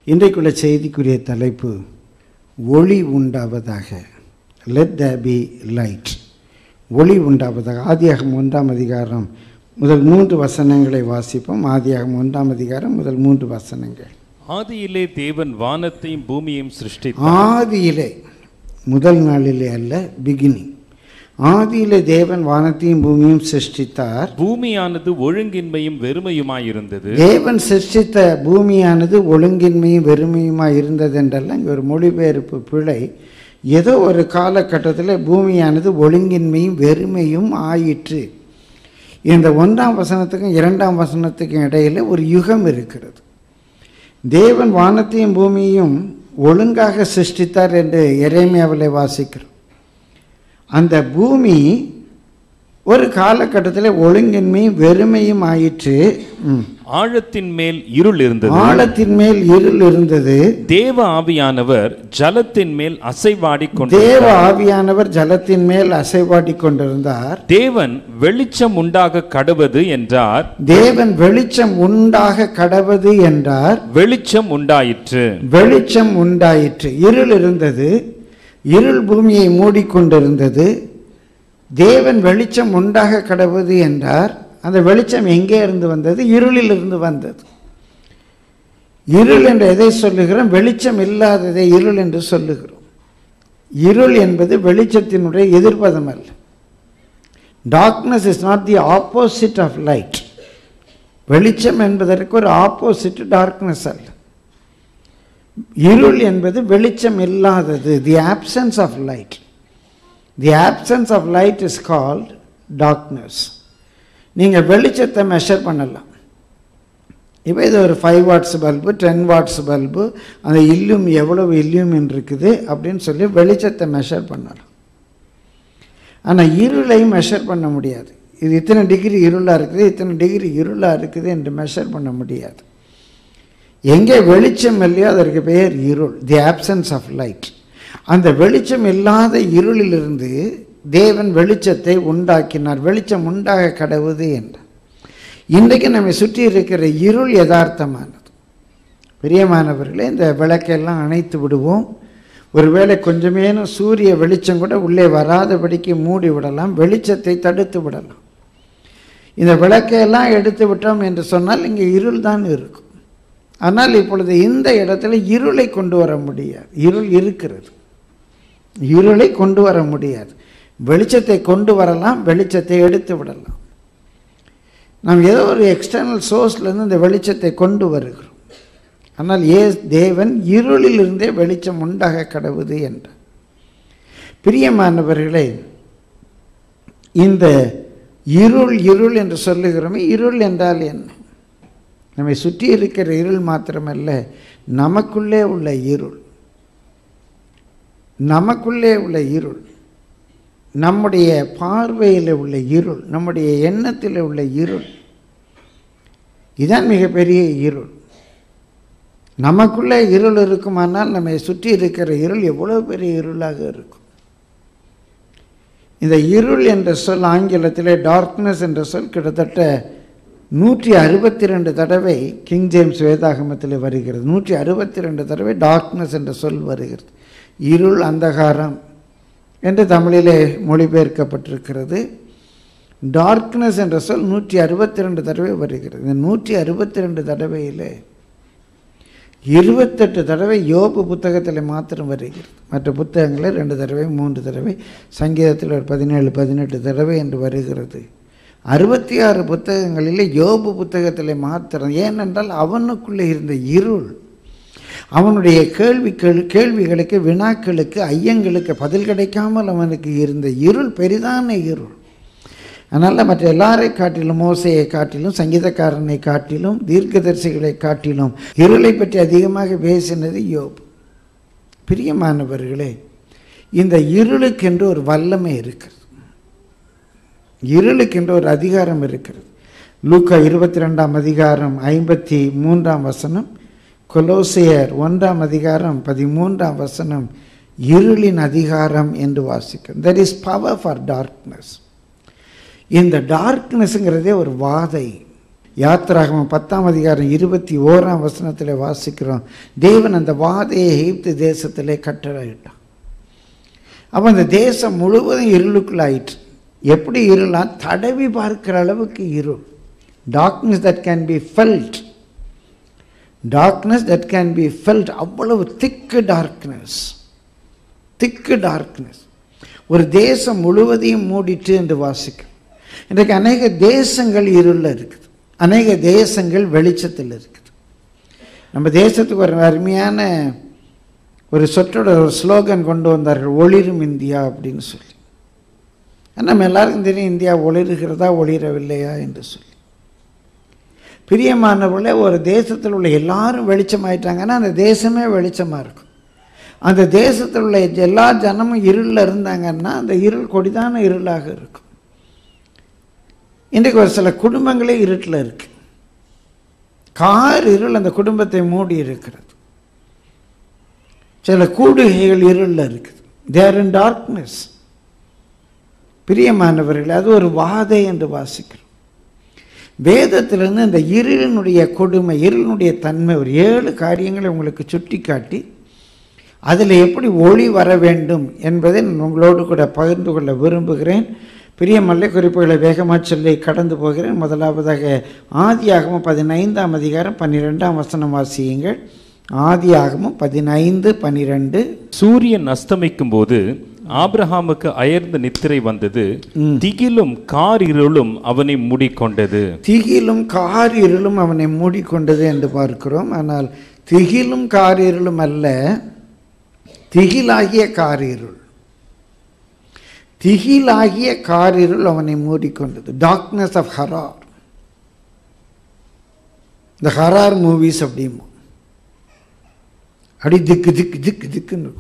இன்றைக்குள்ள செய்திக்குரிய தலைப்பு ஒளி உண்டாவதாக லெட் த பி லைட் ஒளி உண்டாவதாக ஆதியாகம் ஒன்றாம் அதிகாரம் முதல் மூன்று வசனங்களை வாசிப்போம் ஆதியாகம் ஒன்றாம் அதிகாரம் முதல் மூன்று வசனங்கள் ஆதியிலே தேவன் வானத்தையும் பூமியையும் சிருஷ்டித்தார் ஆதியிலே முதல் நாளிலே அல்ல பிகினிங் ஆதியிலே தேவன் வானத்தையும் பூமியும் சிருஷ்டித்தார் பூமியானது ஒழுங்கின்மையும் வெறுமையுமாயிருந்தது தேவன் சிருஷ்டித்த பூமியானது ஒழுங்கின்மையும் வெறுமையுமாய் இருந்தது என்றெல்லாம் இங்கே ஒரு மொழிபெயர்ப்பு பிழை ஏதோ ஒரு காலகட்டத்தில் பூமியானது ஒழுங்கின்மையும் வெறுமையும் ஆயிற்று இந்த ஒன்றாம் வசனத்துக்கும் இரண்டாம் வசனத்துக்கும் இடையில ஒரு யுகம் இருக்கிறது தேவன் வானத்தையும் பூமியையும் ஒழுங்காக சிருஷ்டித்தார் என்று எரேமியாவில் வாசிக்கிறோம் அந்த பூமி ஒரு காலகட்டத்தில் ஒழுங்கின்மையும் வெறுமையும் ஆயிற்று ம். ஆழத்தின் மேல் இருள் இருந்தது ஆழத்தின் மேல் இருள் இருந்தது தேவ ஆவியானவர் ஜலத்தின் மேல் அசைவாடிக் தேவ கொண்டிருந்தார் ஆவியானவர் ஜலத்தின் மேல் அசைவாடி கொண்டிருந்தார் தேவன் வெளிச்சம் உண்டாக கடவது என்றார் தேவன் வெளிச்சம் உண்டாக கடவது என்றார் வெளிச்சம் உண்டாயிற்று வெளிச்சம் உண்டாயிற்று இருள் இருந்தது இருள் பூமியை மூடிக்கொண்டிருந்தது தேவன் வெளிச்சம் உண்டாக கடவுது என்றார் அந்த வெளிச்சம் எங்கே இருந்து வந்தது இருளில் இருந்து வந்தது இருள் என்று எதை சொல்லுகிறோம் வெளிச்சம் இல்லாததை இருள் என்று சொல்லுகிறோம் இருள் என்பது வெளிச்சத்தினுடைய எதிர்ப்பதம் அல்ல darkness is not the opposite of light வெளிச்சம் என்பதற்கு ஒரு ஆப்போசிட் டார்க்னஸ் அல்ல இருள் என்பது வெளிச்சம் இல்லாதது the absence of light the absence of light is called darkness நீங்கள் வெளிச்சத்தை மெஷர் பண்ணலாம் இப்போ இது ஒரு five watts bulb ten watts bulb அந்த இல்லும் எவ்வளவு இல்யூமின் இருக்குது அப்படின்னு சொல்லி வெளிச்சத்தை மெஷர் பண்ணலாம் ஆனால் இருளை மெஷர் பண்ண முடியாது இது இத்தனை டிகிரி இருளாக இருக்குது இத்தனை டிகிரி இருளாக இருக்குது என்று மெஷர் பண்ண முடியாது எங்கே வெளிச்சம் இல்லையோ அதற்கு பெயர் இருள் தி ஆப்சன்ஸ் ஆஃப் லைட் அந்த வெளிச்சம் இல்லாத இருளிலிருந்து தேவன் வெளிச்சத்தை உண்டாக்கினார் வெளிச்சம் உண்டாக கடவுது என்றார் இன்றைக்கு நம்மை சுற்றி இருக்கிற இருள் யதார்த்தமானது பிரியமானவர்களே இந்த விளக்கெல்லாம் அணைத்து விடுவோம் ஒருவேளை கொஞ்சமேனும் சூரிய வெளிச்சம் கூட உள்ளே வராதபடிக்கு மூடி விடலாம் வெளிச்சத்தை தடுத்து விடலாம் இந்த விளக்கையெல்லாம் எடுத்து விட்டோம் என்று சொன்னால் இங்கே இருள் தான் இருக்கும் ஆனால் இப்பொழுது இந்த இடத்துல இருளை கொண்டு வர முடியாது இருள் இருக்கிறது இருளை கொண்டு வர முடியாது வெளிச்சத்தை கொண்டு வரலாம் வெளிச்சத்தை எடுத்து விடலாம் நாம் ஏதோ ஒரு எக்ஸ்டர்னல் சோர்ஸ்லேருந்து இந்த வெளிச்சத்தை கொண்டு வருகிறோம் ஆனால் ஏ தேவன் இருளிலிருந்தே வெளிச்சம் உண்டாக கடவுது என்றார் பிரியமானவர்களே இந்த இருள் இருள் என்று சொல்லுகிறோமே இருள் என்றால் என்ன நம்மை சுற்றி இருக்கிற இருள் மாத்திரமல்ல நமக்குள்ளே உள்ள இருள் நமக்குள்ளே உள்ள இருள் நம்முடைய பார்வையில் உள்ள இருள் நம்முடைய எண்ணத்தில் உள்ள இருள் இதுதான் மிகப்பெரிய இருள் நமக்குள்ளே இருள் இருக்குமானால் நம்மை சுற்றி இருக்கிற இருள் எவ்வளோ பெரிய இருளாக இருக்கும் இந்த இருள் என்ற சொல் ஆங்கிலத்திலே டார்க்னஸ் என்ற சொல் கிட்டத்தட்ட நூற்றி அறுபத்தி ரெண்டு தடவை கிங் ஜேம்ஸ் வேதாகமத்தில் வருகிறது நூற்றி அறுபத்தி ரெண்டு தடவை டார்க்னஸ் என்ற சொல் வருகிறது இருள் அந்தகாரம் என்று தமிழிலே மொழிபெயர்க்கப்பட்டிருக்கிறது டார்க்னஸ் என்ற சொல் நூற்றி அறுபத்தி ரெண்டு தடவை வருகிறது இந்த நூற்றி அறுபத்தி ரெண்டு தடவையில் இருபத்தெட்டு தடவை யோபு புத்தகத்தில் மாத்திரம் வருகிறது மற்ற புத்தகங்களில் ரெண்டு தடவை மூன்று தடவை சங்கீதத்தில் ஒரு பதினேழு பதினெட்டு தடவை என்று வருகிறது அறுபத்தி ஆறு புத்தகங்களில் யோபு புத்தகத்தில் மாத்திரம் ஏனென்றால் அவனுக்குள்ளே இருந்த இருள் அவனுடைய கேள்விகள் கேள்விகளுக்கு வினாக்களுக்கு ஐயங்களுக்கு பதில் கிடைக்காமல் அவனுக்கு இருந்த இருள் பெரிதான இருள் அதனால் மற்ற எல்லாரை காட்டிலும் மோசையை காட்டிலும் சங்கீதக்காரனை காட்டிலும் தீர்க்கதரிசிகளை காட்டிலும் இருளை பற்றி அதிகமாக பேசினது யோப் பிரியமானவர்களே இந்த இருளுக்கென்று ஒரு வல்லமை இருக்கிறது இருளுக்கென்று ஒரு அதிகாரம் இருக்கிறது லூக்கா இருபத்தி ரெண்டாம் அதிகாரம் ஐம்பத்தி மூன்றாம் வசனம் கொலோசியர் ஒன்றாம் அதிகாரம் பதிமூன்றாம் வசனம் இருளின் அதிகாரம் என்று வாசிக்கும் there is power for darkness இந்த டார்க்னஸ்ங்கிறதே ஒரு வாதை யாத்திராகமம் பத்தாம் அதிகாரம் இருபத்தி ஓராம் வசனத்தில் வாசிக்கிறோம் தேவன் அந்த வாதையை எகிப்து தேசத்திலே கட்டளையிட்டான் அப்போ அந்த தேசம் முழுவதும் இருளுக்குள்ள ஆயிற்று எப்படி இருளாம் தடவி பார்க்கிற அளவுக்கு இருள் darkness that can be felt darkness that can be felt அவ்வளவு திக்கு டார்க்னஸ் திக்கு டார்க்னஸ் ஒரு தேசம் முழுவதையும் மூடிட்டு என்று வாசிக்கும் இன்றைக்கு அநேக தேசங்கள் இருளில் இருக்குது அநேக தேசங்கள் வெளிச்சத்தில் இருக்குது நம்ம தேசத்துக்கு ஒரு அருமையான ஒரு சொற்றோட ஒரு ஸ்லோகன் கொண்டு வந்தார்கள் ஒளிரும் இந்தியா அப்படின்னு சொல்லி நம்ம எல்லாருக்கும் தெரியும் இந்தியா ஒளிருகிறதா ஒளிரவில்லையா என்று சொல்லி பிரியமானவர்களே ஒரு தேசத்தில் உள்ள எல்லாரும் வெளிச்சமாயிட்டாங்கன்னா அந்த தேசமே வெளிச்சமாக இருக்கும் அந்த தேசத்தில் உள்ள எல்லா ஜனமும் இருளில் இருந்தாங்கன்னா அந்த இருள் கொடிதான இருளாக இருக்கும் இன்றைக்கு ஒரு சில குடும்பங்களே இருட்டில் இருக்கு கார் இருள் அந்த குடும்பத்தை மூடி இருக்கிறது சில கூடுகைகள் இருளில் இருக்குது தேர் இன் டார்க்னஸ் பிரியமானவர்கள் அது ஒரு வாதை என்று வாசிக்கிறோம் வேதத்திலிருந்து இந்த இருளினுடைய கொடுமை இருளினுடைய தன்மை ஒரு ஏழு காரியங்களை உங்களுக்கு சுட்டி காட்டி அதில் எப்படி ஒளி வர வேண்டும் என்பதை நான் உங்களோடு கூட பகிர்ந்து கொள்ள விரும்புகிறேன் பிரியமல்ல குறிப்புகளை வேகமாக சொல்லி கடந்து போகிறேன் முதலாவதாக ஆதியாகமும் பதினைந்தாம் அதிகாரம் பன்னிரெண்டாம் வசனம் வாசியுங்கள் ஆதியாகமும் பதினைந்து பன்னிரெண்டு சூரியன் அஸ்தமிக்கும் போது ஆபிரகாமுக்கு அயர்ந்த நித்திரை வந்தது திகிலும் கார் இருளும் அவனை மூடிக்கொண்டது திகிலும் காரிருளும் அவனை மூடிக்கொண்டது என்று பார்க்கிறோம் ஆனால் திகிலும் காரிருளும் அல்ல திகிலாகிய காரிருள் திகிலாகிய காரிருள் அவனை மூடிக்கொண்டது டார்க்னஸ் ஆஃப் ஹரார் இந்த ஹரார் மூவிஸ் அப்படிமோ அப்படி திக்கு திக்கு திக்கு திக்குன்னு இருக்கும்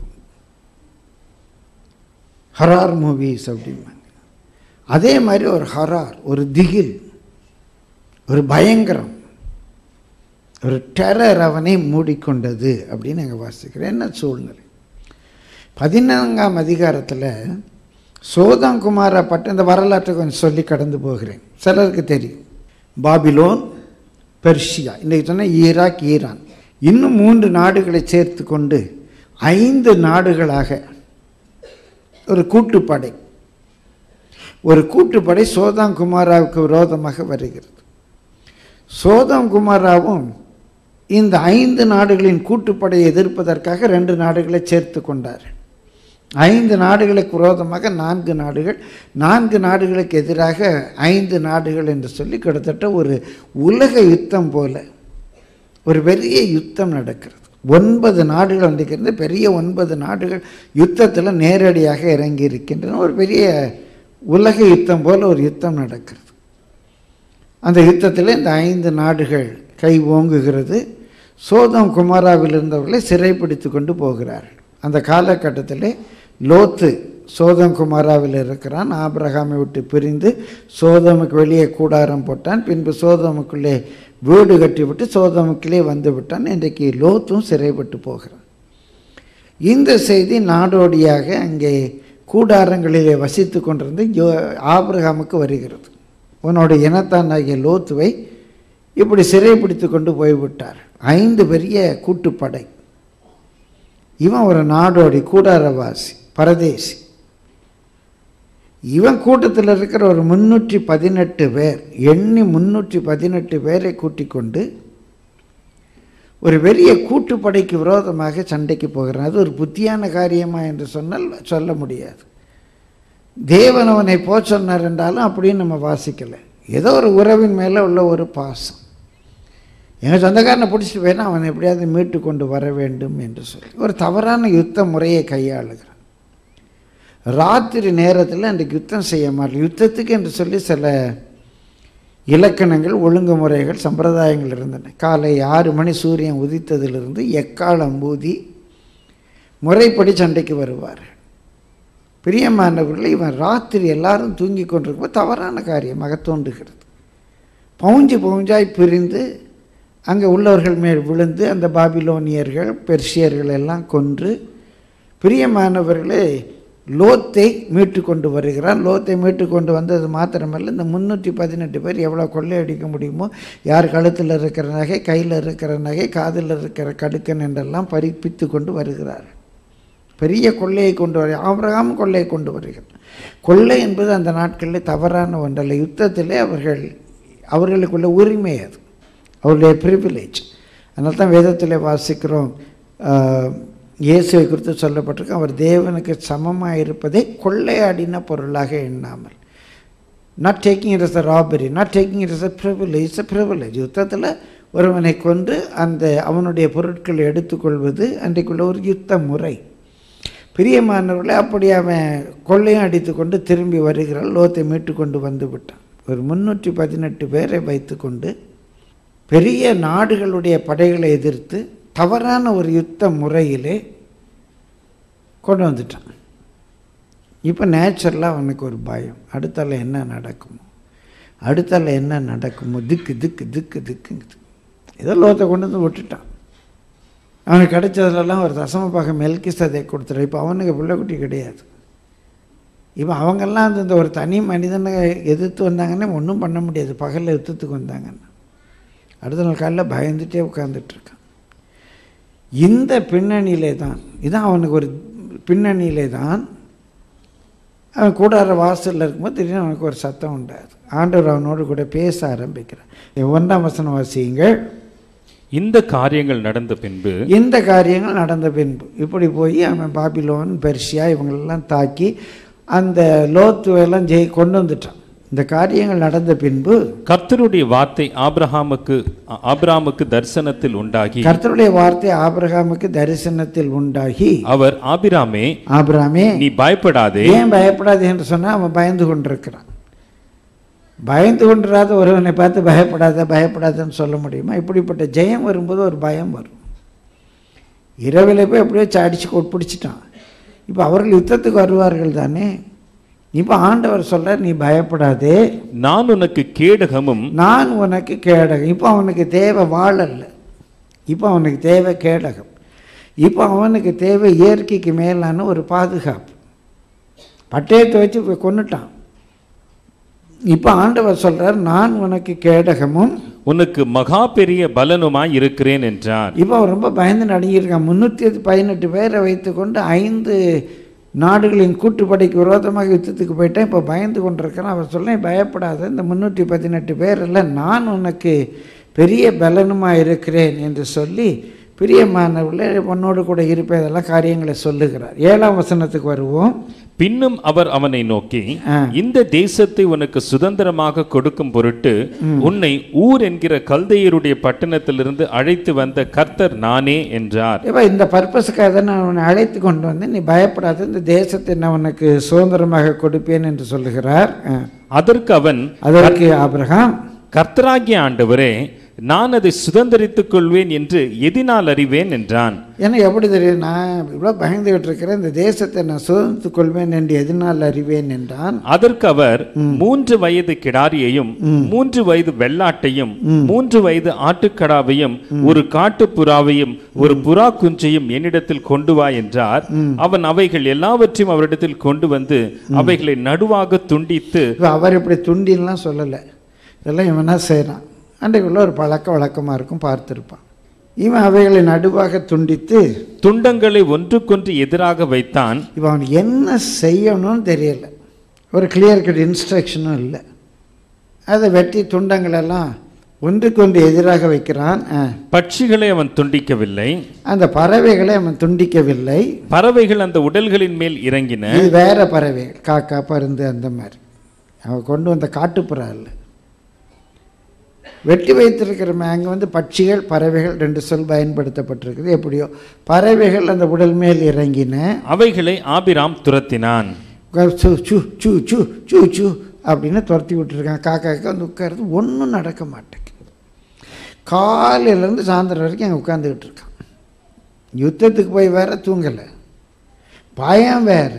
ஹரார் மூவிஸ் அப்படிம்பாங்க அதே மாதிரி ஒரு ஹரார் ஒரு திகில் ஒரு பயங்கரம் ஒரு டெரர் அவனை மூடிக்கொண்டது அப்படின்னு நாங்கள் வாசிக்கிறோம் என்ன சூழ்நிலை பதினான்காம் அதிகாரத்தில் சோதாங்குமாரா பட்டு இந்த வரலாற்றை கொஞ்சம் சொல்லி கடந்து போகிறேன் சிலருக்கு தெரியும் பாபிலோன் பெர்ஷியா இன்றைக்கு சொன்னால் ஈராக் ஈரான் இன்னும் மூன்று நாடுகளை சேர்த்து கொண்டு ஐந்து நாடுகளாக ஒரு கூட்டுப்படை ஒரு கூட்டுப்படை சோதாம் குமாராவுக்கு விரோதமாக வருகிறது சோதாம் குமாராவும் இந்த ஐந்து நாடுகளின் கூட்டுப்படையை எதிர்ப்பதற்காக ரெண்டு நாடுகளை சேர்த்து கொண்டார் ஐந்து நாடுகளுக்கு விரோதமாக நான்கு நாடுகள் நான்கு நாடுகளுக்கு எதிராக ஐந்து நாடுகள் என்று சொல்லி கிட்டத்தட்ட ஒரு உலக யுத்தம் போல ஒரு பெரிய யுத்தம் நடக்கிறது ஒன்பது நாடுகள் வந்திருக்கிறது பெரிய ஒன்பது நாடுகள் யுத்தத்தில் நேரடியாக இறங்கி இருக்கின்றன ஒரு பெரிய உலக யுத்தம் போல ஒரு யுத்தம் நடக்கிறது அந்த யுத்தத்தில் இந்த ஐந்து நாடுகள் கை ஓங்குகிறது சோதம் குமாராவில் இருந்தவர்களை சிறைப்பிடித்து கொண்டு போகிறார்கள் அந்த காலகட்டத்தில் லோத்து சோதம் குமாராவில் இருக்கிறான் ஆபிரகாமை விட்டு பிரிந்து சோதமுக்கு வெளியே கூடாரம் போட்டான் பின்பு சோதமுக்குள்ளே வீடு கட்டிவிட்டு சோதமுக்குள்ளே வந்து விட்டான் இன்றைக்கு லோத்தும் சிறைப்பட்டு போகிறான் இந்த செய்தி நாடோடியாக அங்கே கூடாரங்களிலே வசித்து கொண்டிருந்து யோ ஆபிரகாமுக்கு வருகிறது உன்னோட இனத்தான் ஆகிய லோத்துவை இப்படி சிறைப்பிடித்து கொண்டு போய்விட்டார் ஐந்து பெரிய கூட்டுப்படை இவன் ஒரு நாடோடி கூடாரவாசி பரதேசி இவன் கூட்டத்தில் இருக்கிற ஒரு முன்னூற்றி பதினெட்டு பேர் எண்ணி முன்னூற்றி பதினெட்டு பேரை கூட்டிக் கொண்டு ஒரு பெரிய கூட்டுப்படைக்கு விரோதமாக சண்டைக்கு போகிறான் அது ஒரு புத்தியான காரியமா என்று சொன்னால் சொல்ல முடியாது தேவன் அவனை போ சொன்னார் என்றாலும் அப்படின்னு நம்ம வாசிக்கலை ஏதோ ஒரு உறவின் மேலே உள்ள ஒரு பாசம் எங்கள் சொந்தக்காரனை பிடிச்சிட்டு போயினா அவனை எப்படியாவது மீட்டு கொண்டு வர வேண்டும் என்று சொல்லி ஒரு தவறான யுத்த முறையை கையாளுகிறான் ராத்திரி நேரத்தில் அன்றைக்கு யுத்தம் செய்ய மாட்டேன் யுத்தத்துக்கு என்று சொல்லி சில இலக்கணங்கள் ஒழுங்குமுறைகள் சம்பிரதாயங்கள் இருந்தன காலை ஆறு மணி சூரியன் உதித்ததிலிருந்து எக்காலம் ஊதி முறைப்படி சண்டைக்கு வருவார் பிரியமானவர்கள் இவன் ராத்திரி எல்லாரும் தூங்கி கொண்டிருக்கும்போது தவறான காரியமாக தோன்றுகிறது பவுஞ்சு பவுஞ்சாய் பிரிந்து அங்கே உள்ளவர்கள் மேல் விழுந்து அந்த பாபிலோனியர்கள் பெர்ஷியர்கள் எல்லாம் கொன்று பிரியமானவர்களே லோத்தை மீட்டு கொண்டு வருகிறார் லோத்தை மீட்டு கொண்டு வந்தது மாத்திரமல்ல இந்த முந்நூற்றி பதினெட்டு பேர் எவ்வளோ கொள்ளையடிக்க முடியுமோ யார் கழுத்தில் இருக்கிற நகை கையில் இருக்கிற நகை காதில் இருக்கிற கடுக்கன் என்றெல்லாம் பறிப்பித்து கொண்டு வருகிறார் பெரிய கொள்ளையை கொண்டு வர ஆபிரகாம் கொள்ளையை கொண்டு வருகிறார் கொள்ளை என்பது அந்த நாட்களில் தவறான ஒன்றல்ல யுத்தத்திலே அவர்கள் அவர்களுக்குள்ள உரிமை அது அவருடைய ப்ரிவிலேஜ் அதனால தான் வேதத்தில் வாசிக்கிறோம் ஆஹ், இயேசுவை குறித்து சொல்லப்பட்டிருக்கு அவர் தேவனுக்கு சமமாக இருப்பதை கொள்ளையாடின பொருளாக எண்ணாமல் not taking it is a robbery not taking it is a privilege it's a privilege யுத்தத்தில் ஒருவனை கொண்டு அந்த அவனுடைய பொருட்களை எடுத்துக்கொள்வது அன்றைக்குள்ள ஒரு யுத்த முறை பிரியமானவர்களே அப்படி அவன் கொள்ளையும் அடித்து கொண்டு திரும்பி வருகிறான் லோத்தை மீட்டு கொண்டு வந்து விட்டான் ஒரு முன்னூற்றி பதினெட்டு பேரை வைத்துக்கொண்டு பெரிய நாடுகளுடைய படைகளை எதிர்த்து தவறான ஒரு யுத்த முறையிலே கொண்டு வந்துட்டான் இப்போ நேச்சுரலாக அவனுக்கு ஒரு பயம் அடுத்தால என்ன நடக்குமோ அடுத்தால என்ன நடக்குமோ திக்கு திக்கு திக்கு திக்குங்குது ஏதோ லோத்தை கொண்டு வந்து விட்டுட்டான் அவனுக்கு கிடைச்சதுலலாம் ஒரு தசம பாக மெல்கி சதை கொடுத்துரு இப்போ அவனுக்கு பிள்ளைக்குட்டி கிடையாது இப்போ அவங்கெல்லாம் அந்த இந்த ஒரு தனி மனிதனை எதிர்த்து வந்தாங்கன்னா ஒன்றும் பண்ண முடியாது பகலில் யுத்தத்துக்கு வந்தாங்கன்னா அடுத்த நாள் காலைல பயந்துட்டே உட்கார்ந்துட்டுருக்கான் இந்த பின்னணியிலே தான் இதான் அவனுக்கு ஒரு பின்னணியிலே தான் அவன் கூடார வாசலில் இருக்கும்போது திடீர்னு அவனுக்கு ஒரு சத்தம் உண்டாது ஆண்டவர் அவனோடு கூட பேச ஆரம்பிக்கிறார் ஒன்றாம் வசனம் வாசியுங்கள் இந்த காரியங்கள் நடந்த பின்பு இந்த காரியங்கள் நடந்த பின்பு இப்படி போய் அவன் பாபிலோன் பெர்ஷியா இவங்களெல்லாம் தாக்கி அந்த லோத்துவெல்லாம் ஜெய் கொண்டு வந்துட்டான் இந்த காரியங்கள் நடந்த பின்பு கர்த்தருடைய வார்த்தை ஆபிரகாமுக்கு ஆபிரகாமுக்கு தரிசனத்தில் உண்டாகி கர்த்தருடைய வார்த்தை ஆபிரகாமுக்கு தரிசனத்தில் உண்டாகி அவர் ஆபிராமே ஆபிரகாமே நீ பயப்படாதே ஏன் பயப்படாது என்று சொன்னா அவன் பயந்து கொண்டிருக்கிறான் பயந்து கொண்டிராத ஒருவனை பார்த்து பயப்படாத பயப்படாதன்னு சொல்ல முடியுமா இப்படிப்பட்ட ஜெயம் வரும்போது ஒரு பயம் வரும் இரவில் போய் எப்படியோ அடிச்சு பிடிச்சிட்டான் இப்போ அவர்கள் யுத்தத்துக்கு வருவார்கள் தானே இப்போ ஆண்டவர் சொல்றார் நீ பயப்படாதே நான் உனக்கு கேடகமும் நான் உனக்கு கேடகம் இப்போ அவனுக்கு தேவை வாள் அல்ல இப்போ அவனுக்கு தேவை கேடகம் இப்போ அவனுக்கு தேவை இயற்கைக்கு மேலான ஒரு பாதுகாப்பு பட்டயத்தை வச்சு இப்ப கொன்னுட்டான் இப்போ ஆண்டவர் சொல்றார் நான் உனக்கு கேடகமும் உனக்கு மகா பெரிய பலனுமாய் இருக்கிறேன் என்றார் இப்போ அவன் ரொம்ப பயந்து நடுங்கியிருக்கான் முந்நூற்றி பதினெட்டு பேரை வைத்துக்கொண்டு ஐந்து நாடுகளின் கூட்டுப்படைக்கு விரோதமாக யுத்தத்துக்கு போயிட்டேன் இப்போ பயந்து கொண்டிருக்கிறான் அவர் சொல்லேன் பயப்படாத இந்த முந்நூற்றி பதினெட்டு பேர் இல்லை நான் உனக்கு பெரிய பலனுமாக இருக்கிறேன் என்று சொல்லி பிரியமானவர்களே உன்னோடு கூட இருப்பதெல்லாம் காரியங்களை சொல்லுகிறார் ஏழாம் வசனத்துக்கு வருவோம் பின்னும் அவர் அவனை நோக்கி ஆ. இந்த தேசத்தை உனக்கு சுதந்திரமாக கொடுக்கும் பொருட்டு உன்னை ஊர் என்கிற கல்தையருடைய பட்டணத்திலிருந்து அழைத்து வந்த கர்த்தர் நானே என்றார் இப்போ இந்த பர்பஸுக்காக தான் நான் உன்னை அழைத்து கொண்டு வந்தேன் நீ பயப்படாத இந்த தேசத்தை நான் உனக்கு சுதந்திரமாக கொடுப்பேன் என்று சொல்லுகிறார் ஆ. அதற்கு அவன் அதற்கு ஆபிரகாம் கர்த்தராகிய ஆண்டவரே நான் அதை சுதந்திரித்துக் கொள்வேன் என்று எதினால் அறிவேன் என்றான் எனக்கு எப்படி தெரியும் நான் இவ்வளோ பயந்துகிட்டு இருக்கிறேன் இந்த தேசத்தை நான் சுதந்திரத்துக் கொள்வேன் என்று எதனால் அறிவேன் என்றான் அதற்கு அவர் மூன்று வயது கிடாரியையும் மூன்று வயது வெள்ளாட்டையும் மூன்று வயது ஆட்டுக்கடாவையும் ஒரு காட்டுப்புறாவையும் ஒரு புறா குஞ்சையும் என்னிடத்தில் கொண்டு வா என்றார் அவன் அவைகள் எல்லாவற்றையும் அவரிடத்தில் கொண்டு வந்து அவைகளை நடுவாக துண்டித்து இப்போ அவர் இப்படி துண்டின்லாம் சொல்லலை இதெல்லாம் இவனா செய்கிறான் அன்றைக்குள்ள ஒரு பழக்க வழக்கமாக இருக்கும் பார்த்துருப்பான் இவன் அவைகளை நடுவாக துண்டித்து துண்டங்களை ஒன்றுக்கொன்று எதிராக வைத்தான் இப்போ அவன் என்ன செய்யணும்னு தெரியல ஒரு கிளியர் கட் இன்ஸ்ட்ரக்ஷனும் இல்லை அதை வெட்டி துண்டங்களெல்லாம் ஒன்றுக்கொன்று எதிராக வைக்கிறான் ஆ. பட்சிகளை அவன் துண்டிக்கவில்லை அந்த பறவைகளை அவன் துண்டிக்கவில்லை பறவைகள் அந்த உடல்களின் மேல் இறங்கின இது வேற பறவைகள் காக்கா பருந்து அந்த மாதிரி அவன் கொண்டு வந்த காட்டுப்புறா இல்லை வெட்டி வைத்திருக்கிற அங்கே வந்து பட்சிகள் பறவைகள் ரெண்டு சொல் பயன்படுத்தப்பட்டிருக்குது எப்படியோ பறவைகள் அந்த உடல் மேல் இறங்கின அவைகளை ஆபிராம் துரத்தினான் சு சு சு சு சு சு அப்படின்னு துரத்தி விட்டுருக்கான் காக்காக்கு வந்து உட்காருது ஒன்றும் நடக்க மாட்டேங்குது காலையிலேருந்து சாயந்தரம் வரைக்கும் அங்கே உட்காந்துக்கிட்டு இருக்கான் யுத்தத்துக்கு போய் வேற தூங்கலை பயம் வேற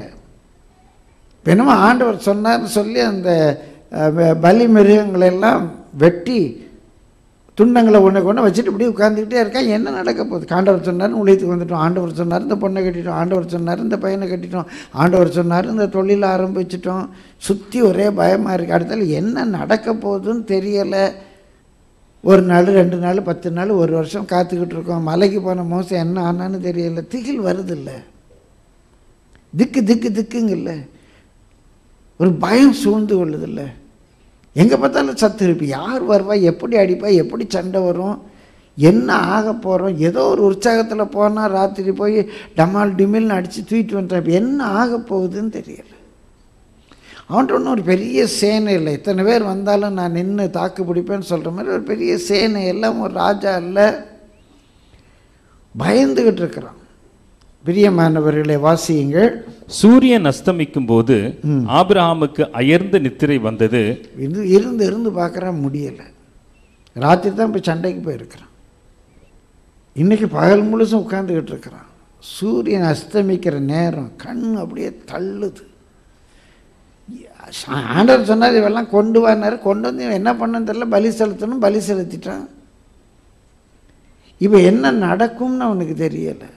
என்னமோ ஆண்டவர் சொன்னார்னு சொல்லி அந்த அஹ், ப- பலி மிருகங்களெல்லாம் வெட்டி துண்டங்களை ஒன்று கொண்டு வச்சுட்டு இப்படி உட்காந்துக்கிட்டே இருக்கான் என்ன நடக்க போகுது ஆண்டவர் சொன்னார் உழைத்துக்கு வந்துட்டோம் ஆண்டவர் சொன்னார் இந்த பொண்ணை கட்டிட்டோம் ஆண்டவர் சொன்னார் இந்த பையனை கட்டிட்டோம் ஆண்டவர் சொன்னார் இந்த தொழிலை ஆரம்பிச்சிட்டோம் சுற்றி ஒரே பயமாக இருக்குது அடுத்தால என்ன நடக்க போகுதுன்னு தெரியலை ஒரு நாள் ரெண்டு நாள் பத்து நாள் ஒரு வருஷம் காத்துக்கிட்டு இருக்கோம் மலைக்கு போன மோசம் என்ன ஆனான்னு தெரியல திகில் வருதில்ல திக்கு திக்கு திக்குங்கல்ல ஒரு பயம் சூழ்ந்து கொள்ளுதில்ல எங்கே பார்த்தாலும் சத்து இருப்பு யார் வருவா எப்படி அடிப்பா எப்படி சண்டை வரும் என்ன ஆக போகிறோம் ஏதோ ஒரு உற்சாகத்தில் போனால் ராத்திரி போய் டமால் டிமில்னு அடித்து தூக்கிட்டு வந்துட்டேன் என்ன ஆக போகுதுன்னு தெரியல அவன்கிட்ட ஒன்றும் ஒரு பெரிய சேனை இல்லை இத்தனை பேர் வந்தாலும் நான் நின்று தாக்கு பிடிப்பேன்னு சொல்கிற மாதிரி ஒரு பெரிய சேனை எல்லாம் ஒரு ராஜா இல்லை பயந்துக்கிட்டு இருக்கிறான் பிரியமானவர்களை வாசியுங்கள் சூரியன் அஸ்தமிக்கும் போது ஆபிரகாமுக்கு அயர்ந்த நித்திரை வந்தது இது இருந்து இருந்து பார்க்குறான் முடியலை ராத்திரி தான் போய் சண்டைக்கு போயிருக்கிறான் இன்றைக்கி பகல் முழுசும் உட்காந்துக்கிட்டு இருக்கிறான் சூரியன் அஸ்தமிக்கிற நேரம் கண் அப்படியே தள்ளுது ஆண்டவர் சொன்னார் இவெல்லாம் கொண்டு வானார் கொண்டு வந்து இவன் என்ன பண்ணன்னு தெரியல பலி செலுத்தணும் பலி செலுத்திட்டான் இப்போ என்ன நடக்கும்னு அவனுக்கு தெரியலை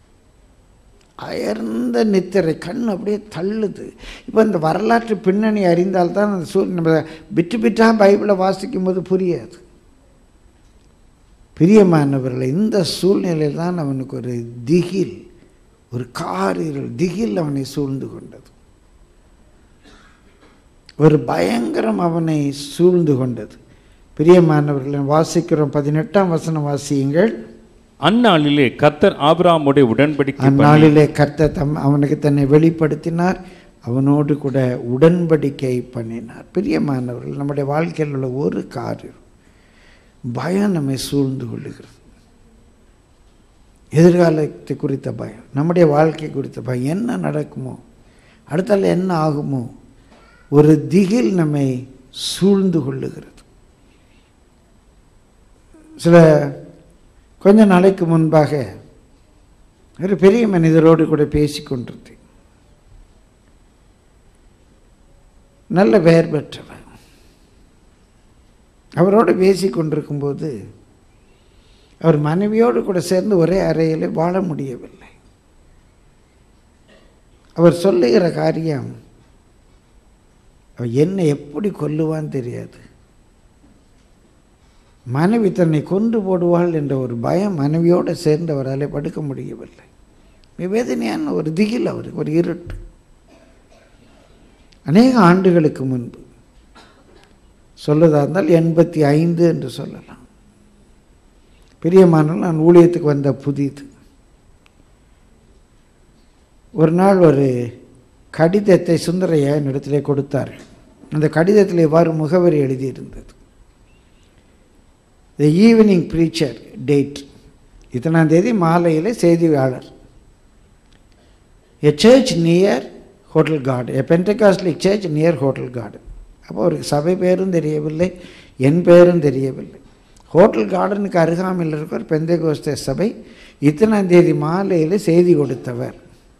அயர்ந்த நித்திரை கண் அப்படியே தள்ளுது இப்போ இந்த வரலாற்று பின்னணி அறிந்தால்தான் அந்த சூ நம்ம விட்டு விட்டாக பைபிளை வாசிக்கும் போது புரியாது பிரியமானவர்களை இந்த சூழ்நிலையில் தான் அவனுக்கு ஒரு திகில் ஒரு காரிருள் திகில் அவனை சூழ்ந்து கொண்டது ஒரு பயங்கரம் அவனை சூழ்ந்து கொண்டது பிரியமானவர்களை வாசிக்கிறோம் பதினெட்டாம் வசனம் வாசியுங்கள் அந்நாளிலே கர்த்தர் ஆபிரகாமுடைய உடன்படிக்கை பண்ணி அந்நாளிலே கர்த்தர் தம் அவனுக்கு தன்னை வெளிப்படுத்தினார் அவனோடு கூட உடன்படிக்கை பண்ணினார் பிரியமானவர்கள் நம்முடைய வாழ்க்கையில் உள்ள ஒரு காரியம் பயம் நம்மை சூழ்ந்து கொள்ளுகிறது எதிர்காலத்தை குறித்த பயம் நம்முடைய வாழ்க்கை குறித்த பயம் என்ன நடக்குமோ அடுத்தால என்ன ஆகுமோ ஒரு திகில் நம்மை சூழ்ந்து கொள்ளுகிறது சில கொஞ்ச நாளைக்கு முன்பாக ஒரு பெரிய மனிதரோடு கூட பேசி கொண்டிருந்தேன் நல்ல பெயர் பெற்றவர் அவரோடு பேசி கொண்டிருக்கும்போது அவர் மனைவியோடு கூட சேர்ந்து ஒரே அறையில் வாழ முடியவில்லை அவர் சொல்லுகிற காரியம் அவன் என்னை எப்படி கொல்லுவான்னு தெரியாது மனைவி தன்னை கொண்டு போடுவாள் என்ற ஒரு பயம் மனைவியோடு சேர்ந்தவராலே படுக்க முடியவில்லை மிக வேதனையான ஒரு திகில் அவருக்கு ஒரு இருட்டு அநேக ஆண்டுகளுக்கு முன்பு சொல்லதா இருந்தால் எண்பத்தி ஐந்து என்று சொல்லலாம் பிரியமானால் நான் ஊழியத்துக்கு வந்த புதிது ஒரு நாள் ஒரு கடிதத்தை சுந்தரையா என்னிடத்திலே கொடுத்தார்கள் அந்த கடிதத்தில் இவ்வாறு முகவரி எழுதியிருந்தது த ஈவினிங் ப்ரீச்சர் டேட் இத்தனாம் தேதி மாலையில் செய்தியாளர் a church near hotel card a Pentecostal church near hotel card அப்போ அவருக்கு சபை பேரும் தெரியவில்லை என் பேரும் தெரியவில்லை ஹோட்டல் கார்டனுக்கு அருகாமையில் இருக்கிற பெந்தகோஸ்தே சபை இத்தனாம் தேதி மாலையில் செய்தி கொடுத்தவர்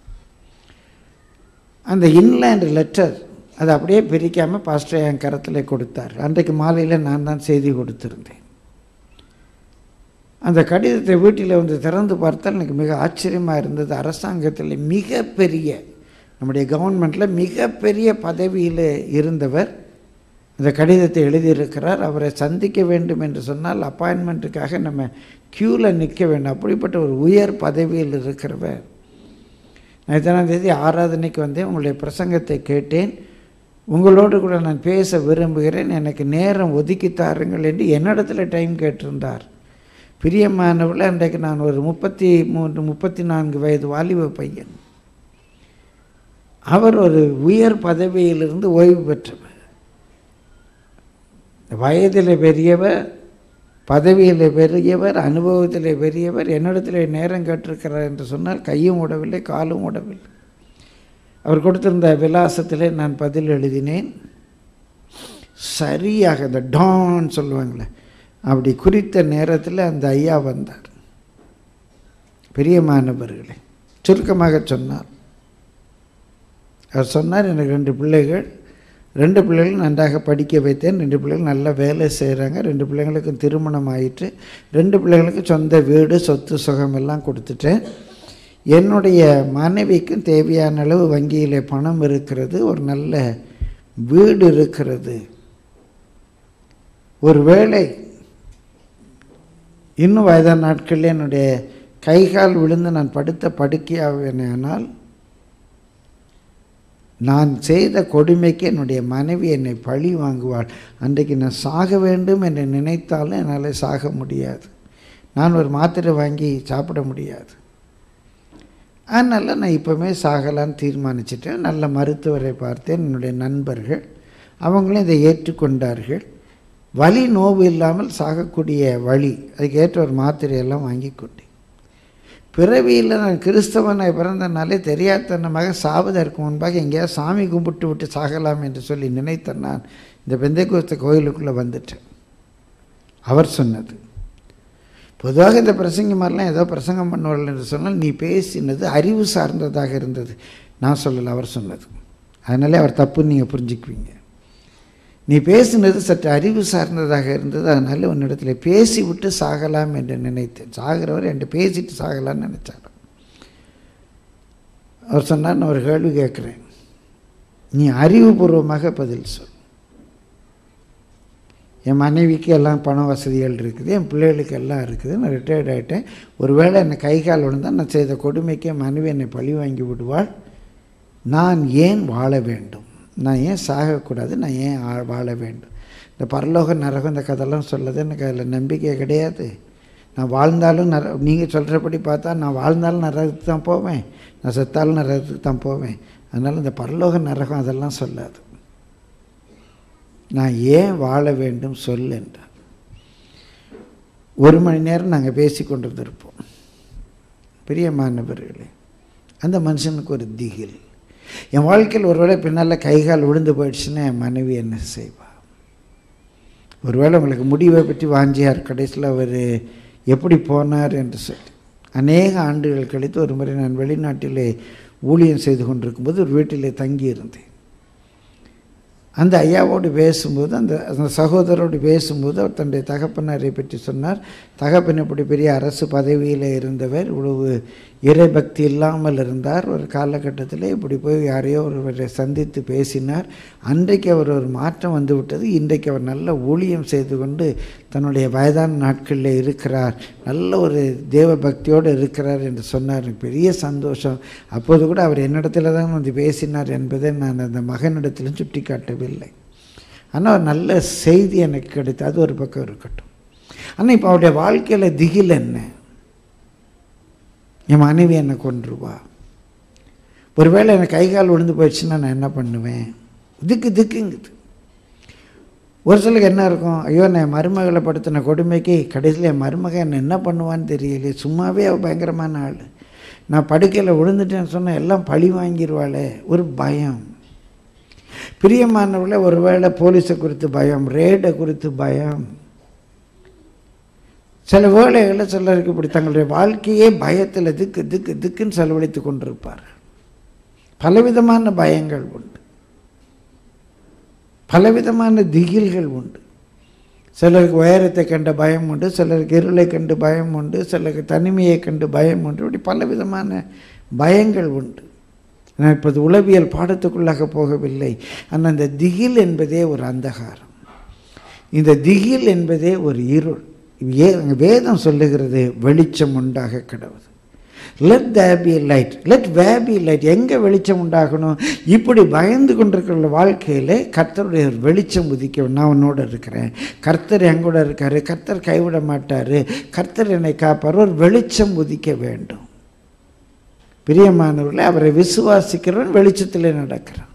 அந்த இன்லேண்ட் லெட்டர் அதை அப்படியே பிரிக்காமல் பாஸ்டர் என் கரத்தில் கொடுத்தார் அன்றைக்கு மாலையில் நான் தான் செய்தி கொடுத்திருந்தேன் அந்த கடிதத்தை வீட்டில் வந்து திறந்து பார்த்தால் எனக்கு மிக ஆச்சரியமாக இருந்தது அரசாங்கத்தில் மிகப்பெரிய நம்முடைய கவர்மெண்ட்டில் மிகப்பெரிய பதவியில் இருந்தவர் இந்த கடிதத்தை எழுதியிருக்கிறார் அவரை சந்திக்க வேண்டும் என்று சொன்னால் அப்பாயின்மெண்ட்டுக்காக நம்ம க்யூவில் நிற்க வேண்டும் அப்படிப்பட்ட ஒரு உயர் பதவியில் இருக்கிறவர் நான் இத்தனாம் தேதி ஆராதனைக்கு வந்தேன் உங்களுடைய பிரசங்கத்தை கேட்டேன் உங்களோடு கூட நான் பேச விரும்புகிறேன் எனக்கு நேரம் ஒதுக்கி தாருங்கள் என்று என்னிடத்துல டைம் கேட்டிருந்தார் பிரியமானவர்கள் அன்றைக்கு நான் ஒரு முப்பத்தி மூன்று முப்பத்தி நான்கு வயது வாலிப பையன் அவர் ஒரு உயர் பதவியிலிருந்து ஓய்வு பெற்றவர் வயதில் பெரியவர் பதவியில் பெரியவர் அனுபவத்தில் பெரியவர் என்னிடத்தில் நேரம் கேட்டிருக்கிறார் என்று சொன்னால் கையும் உடவில்லை காலும் உடவில்லை அவர் கொடுத்திருந்த விலாசத்திலே நான் பதில் எழுதினேன் சரியாக இந்த டான் சொல்லுவாங்களே அப்படி குறித்த நேரத்தில் அந்த ஐயா வந்தார் பிரியமானவர்களே சுருக்கமாக சொன்னார் அவர் சொன்னார் எனக்கு ரெண்டு பிள்ளைகள் ரெண்டு பிள்ளைகளும் நன்றாக படிக்க வைத்தேன் ரெண்டு பிள்ளைகள் நல்ல வேலை செய்கிறாங்க ரெண்டு பிள்ளைங்களுக்கும் திருமணம் ஆயிட்டு ரெண்டு பிள்ளைகளுக்கும் சொந்த வீடு சொத்து சுகம் எல்லாம் கொடுத்துட்டேன் என்னுடைய மனைவிக்கும் தேவையான அளவு வங்கியில் பணம் இருக்கிறது ஒரு நல்ல வீடு இருக்கிறது ஒரு வேளை இன்னும் வயதான நாட்களில் என்னுடைய கை கால் விழுந்து நான் படுத்த படுக்கையாவேனால் நான் செய்த கொடுமைக்கு என்னுடைய மனைவி என்னை பழி வாங்குவாள் அன்றைக்கு நான் சாக வேண்டும் என்று நினைத்தாலும் என்னால் சாக முடியாது நான் ஒரு மாத்திரை வாங்கி சாப்பிட முடியாது அதனால் நான் இப்போவுமே சாகலான்னு தீர்மானிச்சிட்டேன் நல்ல மருத்துவரை பார்த்தேன் என்னுடைய நண்பர்கள் அவங்களும் இதை ஏற்றுக்கொண்டார்கள் வலி நோவு இல்லாமல் சாகக்கூடிய வழி அதுக்கு ஏற்ற ஒரு மாத்திரையெல்லாம் வாங்கி கொண்டேன் பிறவியில் நான் கிறிஸ்தவனை பிறந்தனாலே தெரியாதனமாக சாவதற்கு முன்பாக எங்கேயாவது சாமி கும்பிட்டு விட்டு சாகலாம் என்று சொல்லி நினைத்த நான் இந்த பெந்தைக்குஸ்த கோயிலுக்குள்ளே வந்துட்டேன் அவர் சொன்னது பொதுவாக இந்த பிரசங்க மாதிரிலாம் ஏதோ பிரசங்கம் பண்ணுவார்கள் என்று சொன்னால் நீ பேசினது அறிவு சார்ந்ததாக இருந்தது நான் சொல்லலை அவர் சொன்னது அதனாலே அவர் தப்புன்னு நீங்கள் புரிஞ்சுக்குவீங்க நீ பேசினது சற்று அறிவு சார்ந்ததாக இருந்தது அதனால் உன்னிடத்தில் பேசிவிட்டு சாகலாம் என்று நினைத்தேன் சாகிறவர் என்கிட்ட பேசிட்டு சாகலாம்னு நினச்சார் அவர் சொன்னார் நான் ஒரு கேள்வி கேட்குறேன் நீ அறிவுபூர்வமாக பதில் சொல் என் மனைவிக்கு எல்லாம் பண வசதிகள் இருக்குது என் பிள்ளைகளுக்கு எல்லாம் இருக்குது நான் ரிட்டையர்ட் ஆகிட்டேன் ஒருவேளை என்னை கை கால் விழுந்தால் நான் செய்த கொடுமைக்கு என் மனைவி என்னை பழி வாங்கி விடுவாள் நான் ஏன் வாழ வேண்டும் நான் ஏன் சாகக்கூடாது நான் ஏன் ஆ- வாழ வேண்டும் இந்த பரலோக நரகம் இந்த கதையெல்லாம் சொல்லுது எனக்கு அதில் நம்பிக்கை கிடையாது நான் வாழ்ந்தாலும் நர நீங்கள் சொல்கிறபடி பார்த்தா நான் வாழ்ந்தாலும் நரகத்துக்கு தான் போவேன் நான் செத்தாலும் நரகத்துக்கு தான் போவேன் அதனால் இந்த பரலோக நரகம் அதெல்லாம் சொல்லாது நான் ஏன் வாழ வேண்டும் சொல் என்றார் ஒரு மணி நேரம் நாங்கள் பேசி கொண்டிருந்திருப்போம் பிரியமானவர்களே அந்த மனுஷனுக்கு ஒரு திகில் என் வாழ்க்கையில் ஒருவேளை பின்னால் கை கால் விழுந்து போயிடுச்சுன்னா என் மனைவி என்ன செய்வா ஒருவேளை உங்களுக்கு முடிவை பற்றி வாஞ்சியார் கடைசியில் அவர் எப்படி போனார் என்று சொல்லி அநேக ஆண்டுகள் கழித்து ஒரு முறை நான் வெளிநாட்டிலே ஊழியம் செய்து கொண்டிருக்கும்போது ஒரு வீட்டிலே தங்கியிருந்தேன் அந்த ஐயாவோடு பேசும்போது அந்த அந்த சகோதரோடு பேசும்போது அவர் தன்னுடைய தகப்பனாரை பற்றி சொன்னார் தகப்பன் இப்படி பெரிய அரசு பதவியில் இருந்தவர் இவ்வளவு இறைபக்தி இல்லாமல் இருந்தார் ஒரு காலகட்டத்தில் இப்படி போய் யாரையோ ஒருவரை சந்தித்து பேசினார் அன்றைக்கு அவர் ஒரு மாற்றம் வந்து விட்டது இன்றைக்கு அவர் நல்ல ஊழியம் செய்து கொண்டு தன்னுடைய வயதான நாட்களில் இருக்கிறார் நல்ல ஒரு தேவ பக்தியோடு இருக்கிறார் என்று சொன்னார் எனக்கு பெரிய சந்தோஷம் அப்போது கூட அவர் என்னிடத்துல தான் வந்து பேசினார் என்பதை நான் அந்த மகனிடத்திலும் சுட்டி காட்டவில்லை ஆனால் ஒரு நல்ல செய்தி எனக்கு கிடைத்தது அது ஒரு பக்கம் இருக்கட்டும் ஆனால் இப்போ அவருடைய வாழ்க்கையில் திகில் என்ன என் மனைவி என்னை கொன்றுவா ஒருவேளை எனக்கு கை கால் விழுந்து போயிடுச்சுன்னா நான் என்ன பண்ணுவேன் திக்கு திக்குங்குது ஒரு சிலருக்கு என்ன இருக்கும் ஐயோ நான் என் மருமகளை படுத்தின கொடுமைக்கு கடைசியில் என் மருமக என்ன என்ன பண்ணுவான்னு தெரியலையே சும்மாவே அவள் பயங்கரமான ஆள் நான் படுக்கையில் விழுந்துட்டேன்னு சொன்னால் எல்லாம் பழி வாங்கிடுவாளே ஒரு பயம் பிரியமானவர்களே ஒருவேளை போலீஸை குறித்து பயம் ரேடை குறித்து பயம் சில வேளைகளில் சிலருக்கு இப்படி தங்களுடைய வாழ்க்கையே பயத்தில் திக்கு திக்கு திக்குன்னு செலவழித்து கொண்டிருப்பார் பலவிதமான பயங்கள் உண்டு பலவிதமான திகில்கள் உண்டு சிலருக்கு உயரத்தை கண்ட பயம் உண்டு சிலருக்கு இருளை கண்டு பயம் உண்டு சிலருக்கு தனிமையை கண்டு பயம் உண்டு இப்படி பலவிதமான பயங்கள் உண்டு நான் இப்போது உளவியல் பாடத்துக்குள்ளாக போகவில்லை ஆனால் அந்த திகில் என்பதே ஒரு அந்தகாரம் இந்த திகில் என்பதே ஒரு இருள் ஏ வேதம் சொல்லுகிறது வெளிச்சம் உண்டாக கிடவுது let there be light let we be light எங்கே வெளிச்சம் உண்டாகணும் இப்படி பயந்து கொண்டிருக்கிற வாழ்க்கையில் கர்த்தருடைய ஒரு வெளிச்சம் உதிக்க நான் உன்னோட இருக்கிறேன் கர்த்தர் என் கூட இருக்காரு கர்த்தர் கைவிட மாட்டார் கர்த்தர் என்னை காப்பார் ஒரு வெளிச்சம் உதிக்க வேண்டும் பிரியமானவர்களே அவரை விசுவாசிக்கிறவன் வெளிச்சத்தில் நடக்கிறான்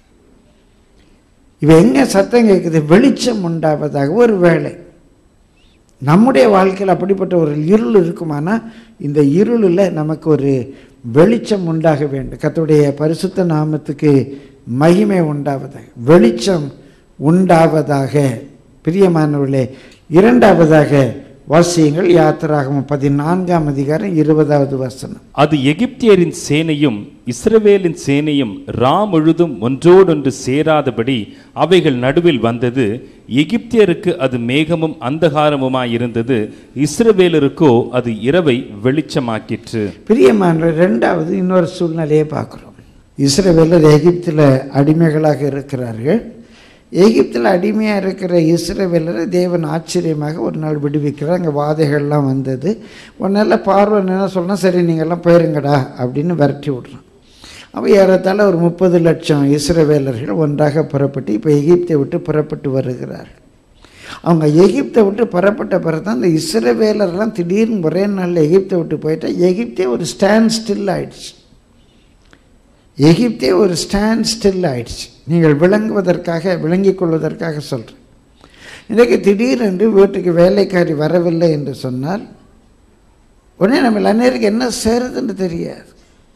இவ எங்க சத்தம் கேட்குது வெளிச்சம் உண்டாவதாக ஒரு வேளை நம்முடைய வாழ்க்கையில் அப்படிப்பட்ட ஒரு இருள் இருக்குமானா இந்த இருளில் நமக்கு ஒரு வெளிச்சம் உண்டாக வேண்டும் கர்த்தருடைய பரிசுத்த நாமத்துக்கு மகிமை உண்டாவதாக வெளிச்சம் உண்டாவதாக பிரியமானவர்களே இரண்டாவதாக வாசியங்கள் யாத்திராகமம் பதினான்காம் அதிகாரம் இருபதாவது வசனம் அது எகிப்தியரின் சேனையும் இஸ்ரவேலின் சேனையும் ரா முழுதும் ஒன்றோடொன்று சேராதபடி அவைகள் நடுவில் வந்தது எகிப்தியருக்கு அது மேகமும் அந்தகாரமுமாயிருந்தது இஸ்ரவேலருக்கோ அது இரவை வெளிச்சமாக்கிற்று பிரியமான ரெண்டாவது இன்னொரு சூழ்நிலையை பார்க்குறோம் இஸ்ரவேலர் எகிப்தில் அடிமைகளாக இருக்கிறார்கள் எகிப்தில் அடிமையாக இருக்கிற இஸ்ரவேலரை தேவன் ஆச்சரியமாக ஒரு நாள் விடுவிக்கிறார் அங்கே வாதைகள்லாம் வந்தது ஒரு நாள் பார்வன் என்ன சொன்னால் சரி நீங்கள்லாம் போயிருங்கடா அப்படின்னு விரட்டி விட்றான் அப்போ ஏறத்தாழ ஒரு முப்பது லட்சம் இஸ்ரவேலர்கள் ஒன்றாக புறப்பட்டு இப்போ எகிப்தை விட்டு புறப்பட்டு வருகிறார்கள் அவங்க எகிப்தை விட்டு புறப்பட்ட பிறகு தான் இந்த இஸ்ரவேலர்லாம் திடீர்னு ஒரே நாளில் எகிப்தை விட்டு போயிட்டா எகிப்தே ஒரு ஸ்டாண்ட் ஸ்டில் ஆயிடுச்சு எகிப்தே ஒரு ஸ்டாண்ட் ஸ்டில் ஆயிடுச்சு நீங்கள் விளங்குவதற்காக விளங்கிக் கொள்வதற்காக சொல்கிறேன் இன்றைக்கு திடீரென்று வீட்டுக்கு வேலைக்காரி வரவில்லை என்று சொன்னால் உடனே நம்ம அந்நேருக்கு என்ன செய்கிறதுன்னு தெரியாது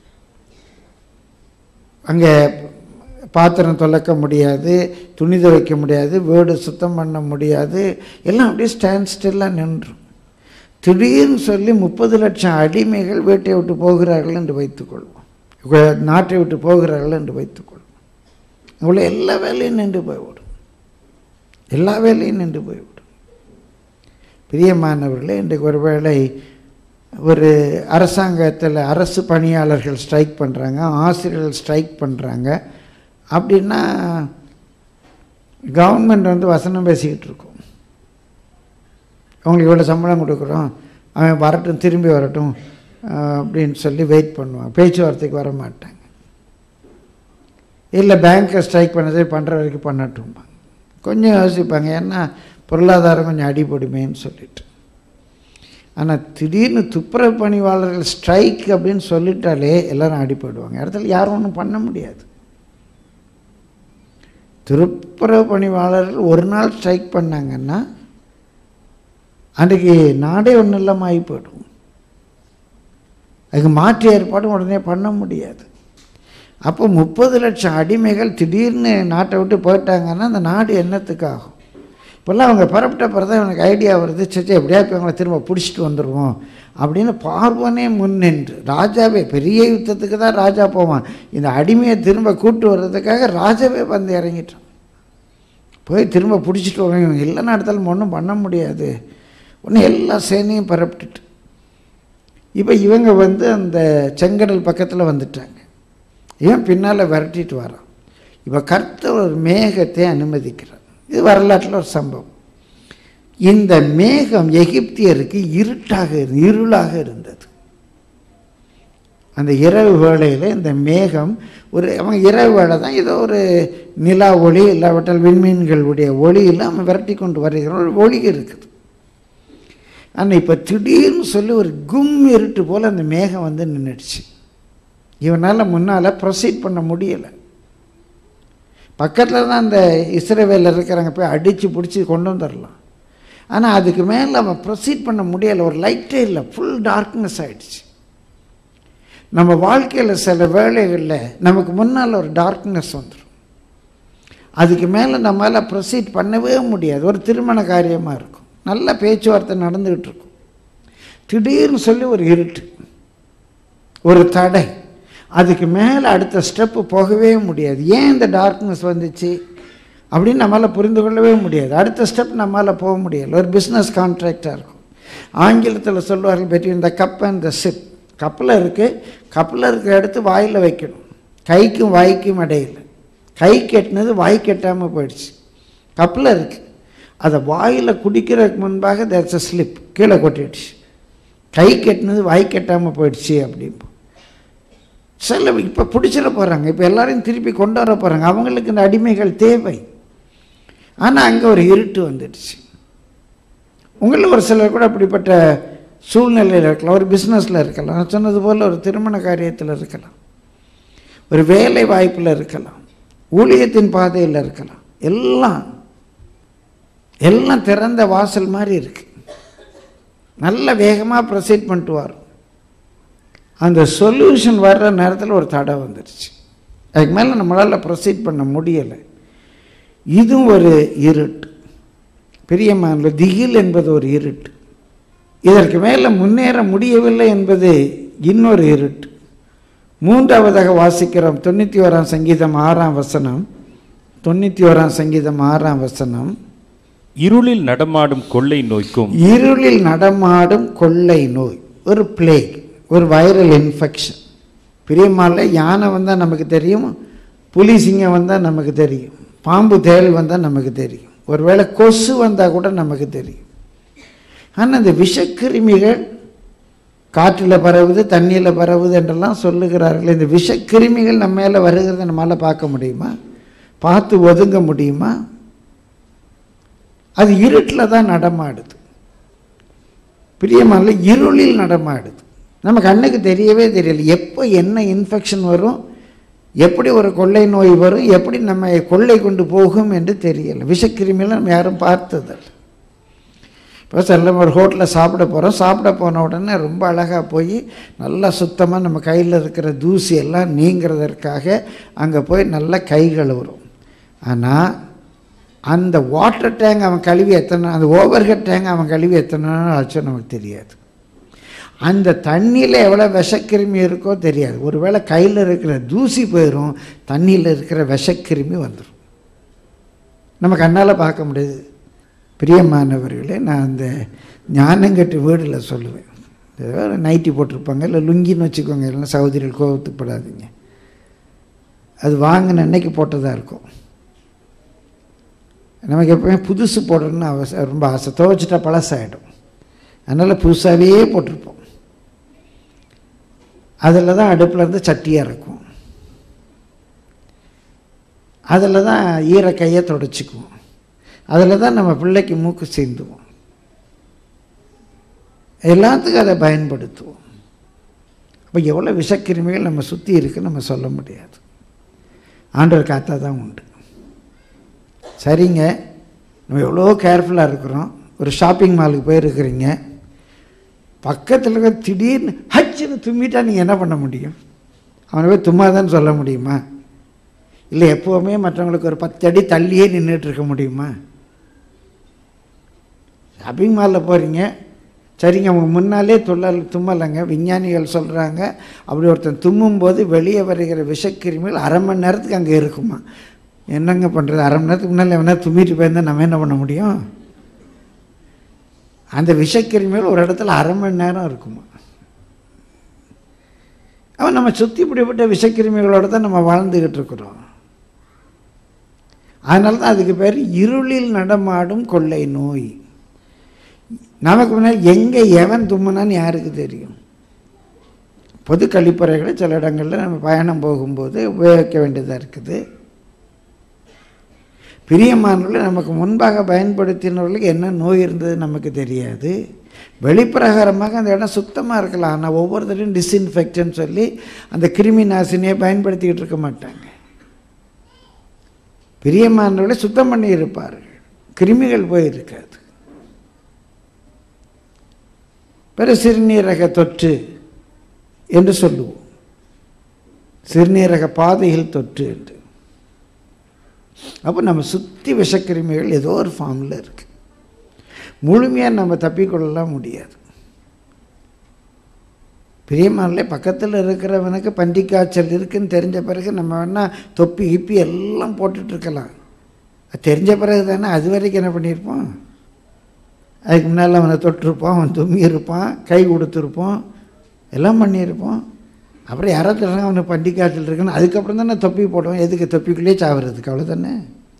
அங்கே பாத்திரம் துலக்க முடியாது துணி துவைக்க முடியாது வீடு சுத்தம் பண்ண முடியாது எல்லாம் அப்படியே ஸ்டாண்ட் ஸ்டில்லாக நின்றும் திடீர்னு சொல்லி முப்பது லட்சம் அடிமைகள் வீட்டை விட்டு போகிறார்கள் என்று வைத்துக்கொள்வோம் கு- நாட்டை விட்டு போகிறார்கள் என்று வைத்துக்கொள்வோம் இவ்வளோ எல்லா வேலையும் நின்று போய்விடும் எல்லா வேலையும் நின்று போய்விடும் பிரியமானவர்களே இன்றைக்கு ஒருவேளை ஒரு அரசாங்கத்தில் அரசு பணியாளர்கள் ஸ்ட்ரைக் பண்ணுறாங்க ஆசிரியர்கள் ஸ்ட்ரைக் பண்ணுறாங்க அப்படின்னா கவர்மெண்ட் வந்து வசனம் பேசிக்கிட்டு இருக்கும் அவங்களுக்கு இவ்வளோ சம்பளம் கொடுக்குறோம் அவன் வரட்டும் திரும்பி வரட்டும் அஹ், அப்படின்னு சொல்லி வெயிட் பண்ணுவாங்க பேச்சுவார்த்தைக்கு வர மாட்டாங்க இல்லை பேங்க்கை ஸ்ட்ரைக் பண்ணதே பண்ணுற வரைக்கும் பண்ணட்டும்பாங்க கொஞ்சம் யோசிப்பாங்க ஏன்னா பொருளாதாரம் கொஞ்சம் அடிபடுமேன்னு சொல்லிட்டு ஆனால் திடீர்னு துப்புரவு பணியாளர்கள் ஸ்ட்ரைக் அப்படின்னு சொல்லிட்டாலே எல்லாரும் அடிபடுவாங்க இடத்துல யாரும் ஒன்றும் பண்ண முடியாது துப்புரவு பணியாளர்கள் ஒரு நாள் ஸ்ட்ரைக் பண்ணாங்கன்னா அன்றைக்கு நாடே ஒன்றும் இல்லாமல் ஆகி போயிடும் அதுக்கு மாற்று ஏற்பாடும் உடனே பண்ண முடியாது அப்போ முப்பது லட்சம் அடிமைகள் திடீர்னு நாட்டை விட்டு போயிட்டாங்கன்னா அந்த நாடு என்னத்துக்கு ஆகும் இப்போல்லாம் அவங்க புறப்பட்ட பிறகு தான் எனக்கு ஐடியா வருது சச்சே எப்படியா இப்போ அவங்கள திரும்ப பிடிச்சிட்டு வந்துடுவோம் அப்படின்னு பார்வனே முன்னின்று ராஜாவே பெரிய யுத்தத்துக்கு தான் ராஜா போவான் இந்த அடிமையை திரும்ப கூட்டு வர்றதுக்காக ராஜாவே வந்து இறங்கிட்டான் போய் திரும்ப பிடிச்சிட்டு வருவோம் இவங்க இல்லைன்னா இடத்துல ஒன்றும் பண்ண முடியாது ஒன்று எல்லா சேனையும் பரப்பிட்டுட்டு இப்போ இவங்க வந்து அந்த செங்கடல் பக்கத்தில் வந்துட்டாங்க இவன் பின்னால் விரட்டிட்டு வரான் இப்போ கர்த்தர் ஒரு மேகத்தை அனுமதிக்கிறார் இது வரலாற்றில் ஒரு சம்பவம் இந்த மேகம் எகிப்தியருக்கு இருட்டாக இரு- இருளாக இருந்தது அந்த இரவு வேளையில் இந்த மேகம் ஒரு அவங்க இரவு வேளை தான் ஏதோ ஒரு நிலா ஒளி இல்லாவிட்டால் விண்மீன்களுடைய ஒளியில் அவன் விரட்டி கொண்டு வருகிற ஒரு ஒளி இருக்குது ஆனால் இப்போ திடீர்னு சொல்லி ஒரு கும் இருட்டு போல் அந்த மேகம் வந்து நின்றுடுச்சு இவனால் முன்னால் ப்ரொசீட் பண்ண முடியலை பக்கத்தில் தான் அந்த இஸ்ரேவேலில் இருக்கிறவங்க போய் அடித்து பிடிச்சி கொண்டு வந்துடலாம் ஆனால் அதுக்கு மேலே அவன் ப்ரொசீட் பண்ண முடியலை ஒரு லைட்டே இல்லை ஃபுல் டார்க்னஸ் ஆயிடுச்சு நம்ம வாழ்க்கையில் சில வேளைகளில் நமக்கு முன்னால் ஒரு டார்க்னஸ் வந்துடும் அதுக்கு மேலே நம்மளால் ப்ரொசீட் பண்ணவே முடியாது ஒரு திருமண காரியமாக இருக்கும் நல்ல பேச்சுவார்த்தை நடந்துக்கிட்டு இருக்கும் திடீர்னு சொல்லி ஒரு இருட்டு ஒரு தடை அதுக்கு மேலே அடுத்த ஸ்டெப்பு போகவே முடியாது ஏன் இந்த டார்க்னஸ் வந்துச்சு அப்படின்னு நம்மளால் புரிந்து கொள்ளவே முடியாது அடுத்த ஸ்டெப் நம்மளால் போக முடியல ஒரு பிஸ்னஸ் கான்ட்ராக்டாக இருக்கும் ஆங்கிலத்தில் சொல்லுவார்கள் between the cup and the sip கப்பில் இருக்குது கப்பில் இருக்கிற எடுத்து வாயில் வைக்கணும் கைக்கும் வாய்க்கும் இடையில கை கெட்டினது வாய் கெட்டாமல் போயிடுச்சு கப்பில் இருக்குது அதை வாயில் குடிக்கிறதுக்கு முன்பாக தேர்ஸ் a ஸ்லிப் கீழே கொட்டிடுச்சு கை கெட்டினது வாய் கெட்டாமல் போயிடுச்சு அப்படிம்போ சில இப்போ பிடிச்சிட போகிறாங்க இப்போ எல்லாரையும் திருப்பி கொண்டு வர போகிறாங்க அவங்களுக்கு இந்த அடிமைகள் தேவை ஆனால் அங்கே ஒரு இருட்டு வந்துடுச்சு உங்களில் ஒரு சிலர் கூட அப்படிப்பட்ட சூழ்நிலையில் இருக்கலாம் ஒரு பிஸ்னஸில் இருக்கலாம் நான் சொன்னது போல் ஒரு திருமண காரியத்தில் இருக்கலாம் ஒரு வேலை வாய்ப்பில் இருக்கலாம் ஊழியத்தின் பாதையில் இருக்கலாம் எல்லாம் எல்லாம் திறந்த வாசல் மாதிரி இருக்கு நல்ல வேகமாக ப்ரொசீட் பண்ணிட்டு வரும் அந்த சொல்யூஷன் வர்ற நேரத்தில் ஒரு தடை வந்துடுச்சு அதுக்கு மேலே நம்மளால் ப்ரொசீட் பண்ண முடியலை இதுவும் ஒரு இருட்டு பிரியமான திகில் என்பது ஒரு இருட்டு இதற்கு மேலே முன்னேற முடியவில்லை என்பது இன்னொரு இருட்டு மூன்றாவதாக வாசிக்கிறோம் தொண்ணூற்றி ஓராம் சங்கீதம் ஆறாம் வசனம் தொண்ணூற்றி ஓராம் சங்கீதம் ஆறாம் வசனம் இருளில் நடமாடும் கொள்ளை நோய்க்கும் இருளில் நடமாடும் கொள்ளை நோய் ஒரு பிளேக் ஒரு வைரல் இன்ஃபெக்ஷன் பிரியமால யானை வந்தால் நமக்கு தெரியும் புலி சிங்கம் வந்தால் நமக்கு தெரியும் பாம்பு தேள் வந்தால் நமக்கு தெரியும் ஒருவேளை கொசு வந்தால் கூட நமக்கு தெரியும் ஆனால் இந்த விஷக்கிருமிகள் காற்றில் பரவுது தண்ணியில் பரவுது என்றெல்லாம் சொல்லுகிறார்கள் இந்த விஷக்கிருமிகள் நம்ம மேலே வருகிறத நம்மளால் பார்க்க முடியுமா பார்த்து ஒதுங்க முடியுமா அது இருட்டில் தான் நடமாடுது பிரியமான இருளில் நடமாடுது நம்ம கண்ணுக்கு தெரியவே தெரியல எப்போ என்ன இன்ஃபெக்ஷன் வரும் எப்படி ஒரு கொள்ளை நோய் வரும் எப்படி நம்ம கொள்ளை கொண்டு போகும் என்று தெரியல விஷக்கிருமியில் நம்ம யாரும் பார்த்ததில்ல இப்போ சில ஒரு ஹோட்டலில் சாப்பிட போகிறோம் சாப்பிட போன உடனே ரொம்ப அழகாக போய் நல்லா சுத்தமாக நம்ம கையில் இருக்கிற தூசி எல்லாம் நீங்கிறதற்காக அங்கே போய் நல்லா கை கழுவுறோம் ஆனால் அந்த வாட்டர் டேங்க் அவன் கழுவி எத்தனை அந்த ஓவர்ஹெட் டேங்க் அவன் கழுவி எத்தனை நாள் ஆச்சோ நமக்கு தெரியாது அந்த தண்ணியில் எவ்வளோ விஷக்கிருமி இருக்கோ தெரியாது ஒருவேளை கையில் இருக்கிற தூசி போயிடும் தண்ணியில் இருக்கிற விஷக்கிருமி வந்துடும் நம்ம கண்ணால் பார்க்க முடியாது பிரியமானவர்களே நான் அந்த ஞானங்கட்டு வீடில் சொல்லுவேன் ஏதோ நைட்டி போட்டிருப்பாங்க இல்லை லுங்கின்னு வச்சுக்கோங்க இல்லைன்னா சகோதரிகள் கோபத்துப்படாதீங்க அது வாங்கின அன்னைக்கு போட்டதாக இருக்கும் நமக்கு எப்பவுமே புதுசு போடணும்னு அவச ரொம்ப ஆசை துவைச்சிட்டா பழசாயிடும் அதனால் புதுசாகவே போட்டிருப்போம் அதில் தான் அடுப்பில் இருந்து சட்டியாக இருக்கும் அதில் தான் ஈர கையை தொடச்சிக்குவோம் அதில் தான் நம்ம பிள்ளைக்கு மூக்கு சீந்துவோம் எல்லாத்துக்கும் அதை பயன்படுத்துவோம் அப்போ எவ்வளோ விஷக்கிருமிகள் நம்ம சுற்றி இருக்குன்னு நம்ம சொல்ல முடியாது ஆண்டவர் காத்தா தான் உண்டு சரிங்க நம்ம எவ்வளோ கேர்ஃபுல்லாக இருக்கிறோம் ஒரு ஷாப்பிங் மாலுக்கு போயிருக்கிறீங்க பக்கத்தில் இருக்க திடீர்னு ஹச்சுன்னு தும்மிட்டா நீங்கள் என்ன பண்ண முடியும் அவனை போய் தும்மாதான்னு சொல்ல முடியுமா இல்லை எப்போவுமே மற்றவங்களுக்கு ஒரு பத்து அடி தள்ளியே நின்றுட்டு இருக்க முடியுமா ஷாப்பிங் மாலில் போகிறீங்க சரிங்க அவங்க முன்னாலே துள்ளல் தும்மலைங்க விஞ்ஞானிகள் சொல்கிறாங்க அப்படி ஒருத்தன் தும்மும்போது வெளியே வருகிற விஷக்கிருமிகள் அரை மணி நேரத்துக்கு அங்கே இருக்குமா என்னங்க பண்ணுறது அரை மணி நேரத்துக்கு முன்னால் எவனா தும்மிட்டு போயிருந்தா நம்ம என்ன பண்ண முடியும் அந்த விஷக்கிருமிகள் ஒரு இடத்துல அரை மணி நேரம் இருக்குமா அவன் நம்ம சுற்றி இப்படிப்பட்ட விஷக்கிருமிகளோடு தான் நம்ம வாழ்ந்துக்கிட்டு இருக்கிறோம் அதனால தான் அதுக்கு பேர் இருளில் நடமாடும் கொள்ளை நோய் நமக்கு முன்னாடி எங்கே எவன் தும்முனான்னு யாருக்கு தெரியும் பொது கழிப்பறைகளை சில இடங்களில் நம்ம பயணம் போகும்போது உபயோகிக்க வேண்டியதாக இருக்குது பிரியமானவர்கள் நமக்கு முன்பாக பயன்படுத்தினவர்களுக்கு என்ன நோய் இருந்தது நமக்கு தெரியாது வெளிப்பிரகாரமாக அந்த இடம் சுத்தமாக இருக்கலாம் ஆனால் ஒவ்வொருத்தரையும் டிஸ்இன்ஃபெக்டன் சொல்லி அந்த கிருமி நாசினியை பயன்படுத்திக்கிட்டு இருக்க மாட்டாங்க பிரியமானவர்களை சுத்தம் பண்ணி இருப்பார்கள் கிருமிகள் போய் இருக்காது பிற சிறுநீரக தொற்று என்று சொல்லுவோம் சிறுநீரக பாதையில் தொற்று என்று அப்போ நம்ம சுற்றி விஷக்கிருமிகள் ஏதோ ஒரு ஃபார்மில் இருக்கு முழுமையாக நம்ம தப்பிக்கொள்ளலாம் முடியாது பிரியமானே பக்கத்தில் இருக்கிறவனுக்கு பன்றி காய்ச்சல் இருக்குன்னு தெரிஞ்ச பிறகு நம்ம வேணால் தொப்பி கிப்பி எல்லாம் போட்டுட்ருக்கலாம் அது தெரிஞ்ச பிறகு தானே அது வரைக்கும் என்ன பண்ணியிருப்போம் அதுக்கு முன்னால் அவனை தொட்டிருப்பான் அவன் தும்மி இருப்பான் கை கொடுத்துருப்போம் எல்லாம் பண்ணியிருப்போம் அப்புறம் யாரோ சொல்கிறாங்க அவனுக்கு பண்டி காய்ச்சல் இருக்குன்னு அதுக்கப்புறம் தானே தொப்பி போடுவோம் எதுக்கு தொப்பிக்குள்ளேயே சாவறதுக்கு அவ்வளோதானே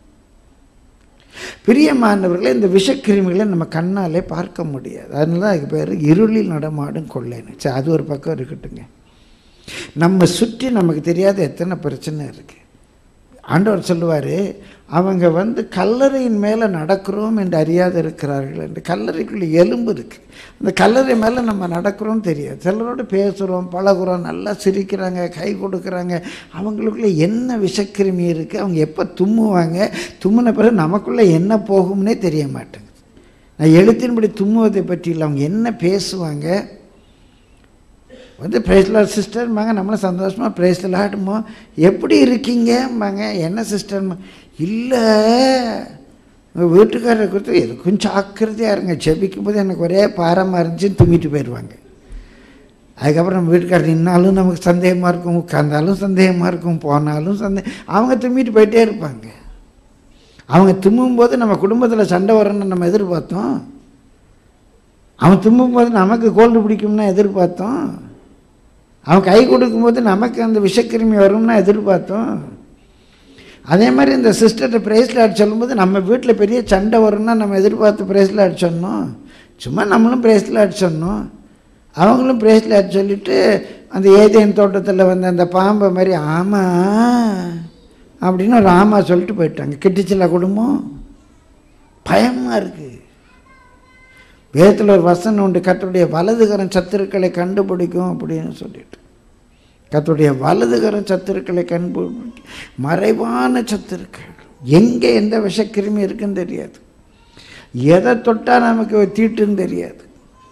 பிரியமானவர்களை இந்த விஷக்கிருமிகளை நம்ம கண்ணாலே பார்க்க முடியாது அதனால தான் அதுக்கு பேர் இருளில் நடமாடும் கொள்ளைன்னு சரி அது ஒரு பக்கம் இருக்கட்டுங்க நம்ம சுற்றி நமக்கு தெரியாத எத்தனை பிரச்சனை இருக்குது ஆண்டவர் சொல்லுவார் அவங்க வந்து கல்லறையின் மேலே நடக்கிறோம் என்று அறியாது இருக்கிறார்கள் என்று கல்லறைக்குள்ளே எலும்பு இருக்குது அந்த கல்லறை மேலே நம்ம நடக்கிறோம் தெரியாது சிலரோடு பேசுகிறோம் பழகுறோம் நல்லா சிரிக்கிறாங்க கை கொடுக்குறாங்க அவங்களுக்குள்ளே என்ன விஷக்கிருமி இருக்குது அவங்க எப்போ தும்முவாங்க தும்முன பிறகு நமக்குள்ளே என்ன போகும்னே தெரிய மாட்டேங்குது நான் எழுத்தின்படி தும்முவதை பற்றி இல்லை அவங்க என்ன பேசுவாங்க வந்து பிரேஸ்லாட் சிஸ்டர்மாங்க நம்மளும் சந்தோஷமாக பிரேஸ்லாட்டுமோ எப்படி இருக்கீங்கம்பாங்க என்ன சிஸ்டர்மா இல்லை உங்கள் வீட்டுக்காரரை கொடுத்து இது கொஞ்சம் ஜாக்கிரதையாக இருங்க செபிக்கும் போது எனக்கு ஒரே பாரமாக இருந்துச்சுன்னு தூங்கிட்டு போயிடுவாங்க அதுக்கப்புறம் நம்ம வீட்டுக்காரர் நின்னாலும் நமக்கு சந்தேகமாக இருக்கும் உட்கார்ந்தாலும் சந்தேகமாக இருக்கும் போனாலும் சந்தே அவங்க தும்மிட்டு போயிட்டே இருப்பாங்க அவங்க தும்மும்போது நம்ம குடும்பத்தில் சண்டை வரணும்னு நம்ம எதிர்பார்த்தோம் அவன் தும்மும்போது நமக்கு கோல்டு பிடிக்கும்னா எதிர்பார்த்தோம் அவன் கை கொடுக்கும்போது நமக்கு அந்த விஷக்கிருமி வரும்னா எதிர்பார்த்தோம் அதே மாதிரி இந்த சிஸ்டர்கிட்ட பிரேஸ்லாட் சொல்லும்போது நம்ம வீட்டில் பெரிய சண்டை வரும்னா நம்ம எதிர்பார்த்து பிரேஸ்லாட் சொன்னோம் சும்மா நம்மளும் பிரேஸ்லாட் சொன்னோம் அவங்களும் பிரேஸ்லாட் சொல்லிட்டு அந்த ஏதேன் தோட்டத்தில் வந்து அந்த பாம்பை மாதிரி ஆமாம் அப்படின்னு ஒரு ஆமா சொல்லிட்டு போயிட்டாங்க கிட்டிச்சில குடும்பம் பயமாக இருக்குது வேதத்தில் ஒரு வசனம் உண்டு கர்த்தருடைய வலதுகரம் சத்துருக்களை கண்டுபிடிக்கும் அப்படின்னு சொல்லிட்டு கர்த்தருடைய வலதுகரம் சத்துருக்களை கண்டுபிடிக்கும் மறைவான சத்துருக்கள் எங்கே எந்த விஷக்கிருமி இருக்குன்னு தெரியாது எதை தொட்டால் நமக்கு தீட்டுன்னு தெரியாது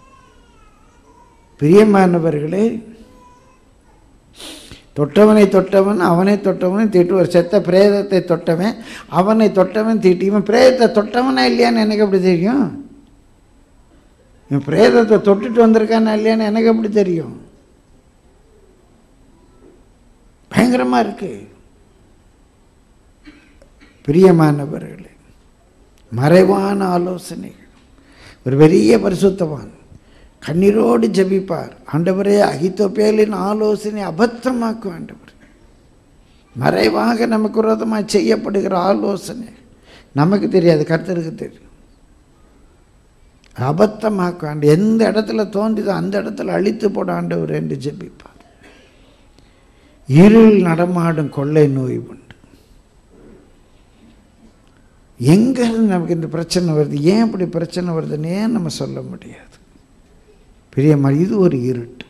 பிரியமானவர்களே தொட்டவனை தொட்டவன் அவனை தொட்டவன் தீட்டுவார் செத்த பிரேதத்தை தொட்டவன் அவனை தொட்டவன் தீட்டு இவன் பிரேதத்தை தொட்டவனா இல்லையான்னு எனக்கு எப்படி தெரியும் இவன் பிரேதத்தை தொட்டுட்டு வந்திருக்கானா இல்லையான்னு எனக்கு எப்படி தெரியும் பயங்கரமா இருக்கு பிரியமானவர்களே மறைவான ஆலோசனைகள் ஒரு பெரிய பரிசுத்தவான் கண்ணீரோடு ஜெபிப்பார் ஆண்டவரே அகித்தோப்பேலின் ஆலோசனை அபத்தமாக்கும் ஆண்டவர் மறைவாக நமக்கு விரோதமாக செய்யப்படுகிற ஆலோசனை நமக்கு தெரியாது கர்த்தருக்கு தெரியும் அபத்தமாக்கும் ஆண்டு எந்த இடத்துல தோன்றிதோ அந்த இடத்துல அழித்து போட ஆண்டவர் என்று ஜெபிப்பார் இருள் நடமாடும் கொள்ளை நோய் உண்டு எங்கேருந்து நமக்கு இந்த பிரச்சனை வருது ஏன் இப்படி பிரச்சனை வருதுன்னு ஏன் நம்ம சொல்ல முடியாது பிரியமா இது ஒரு இருட்டு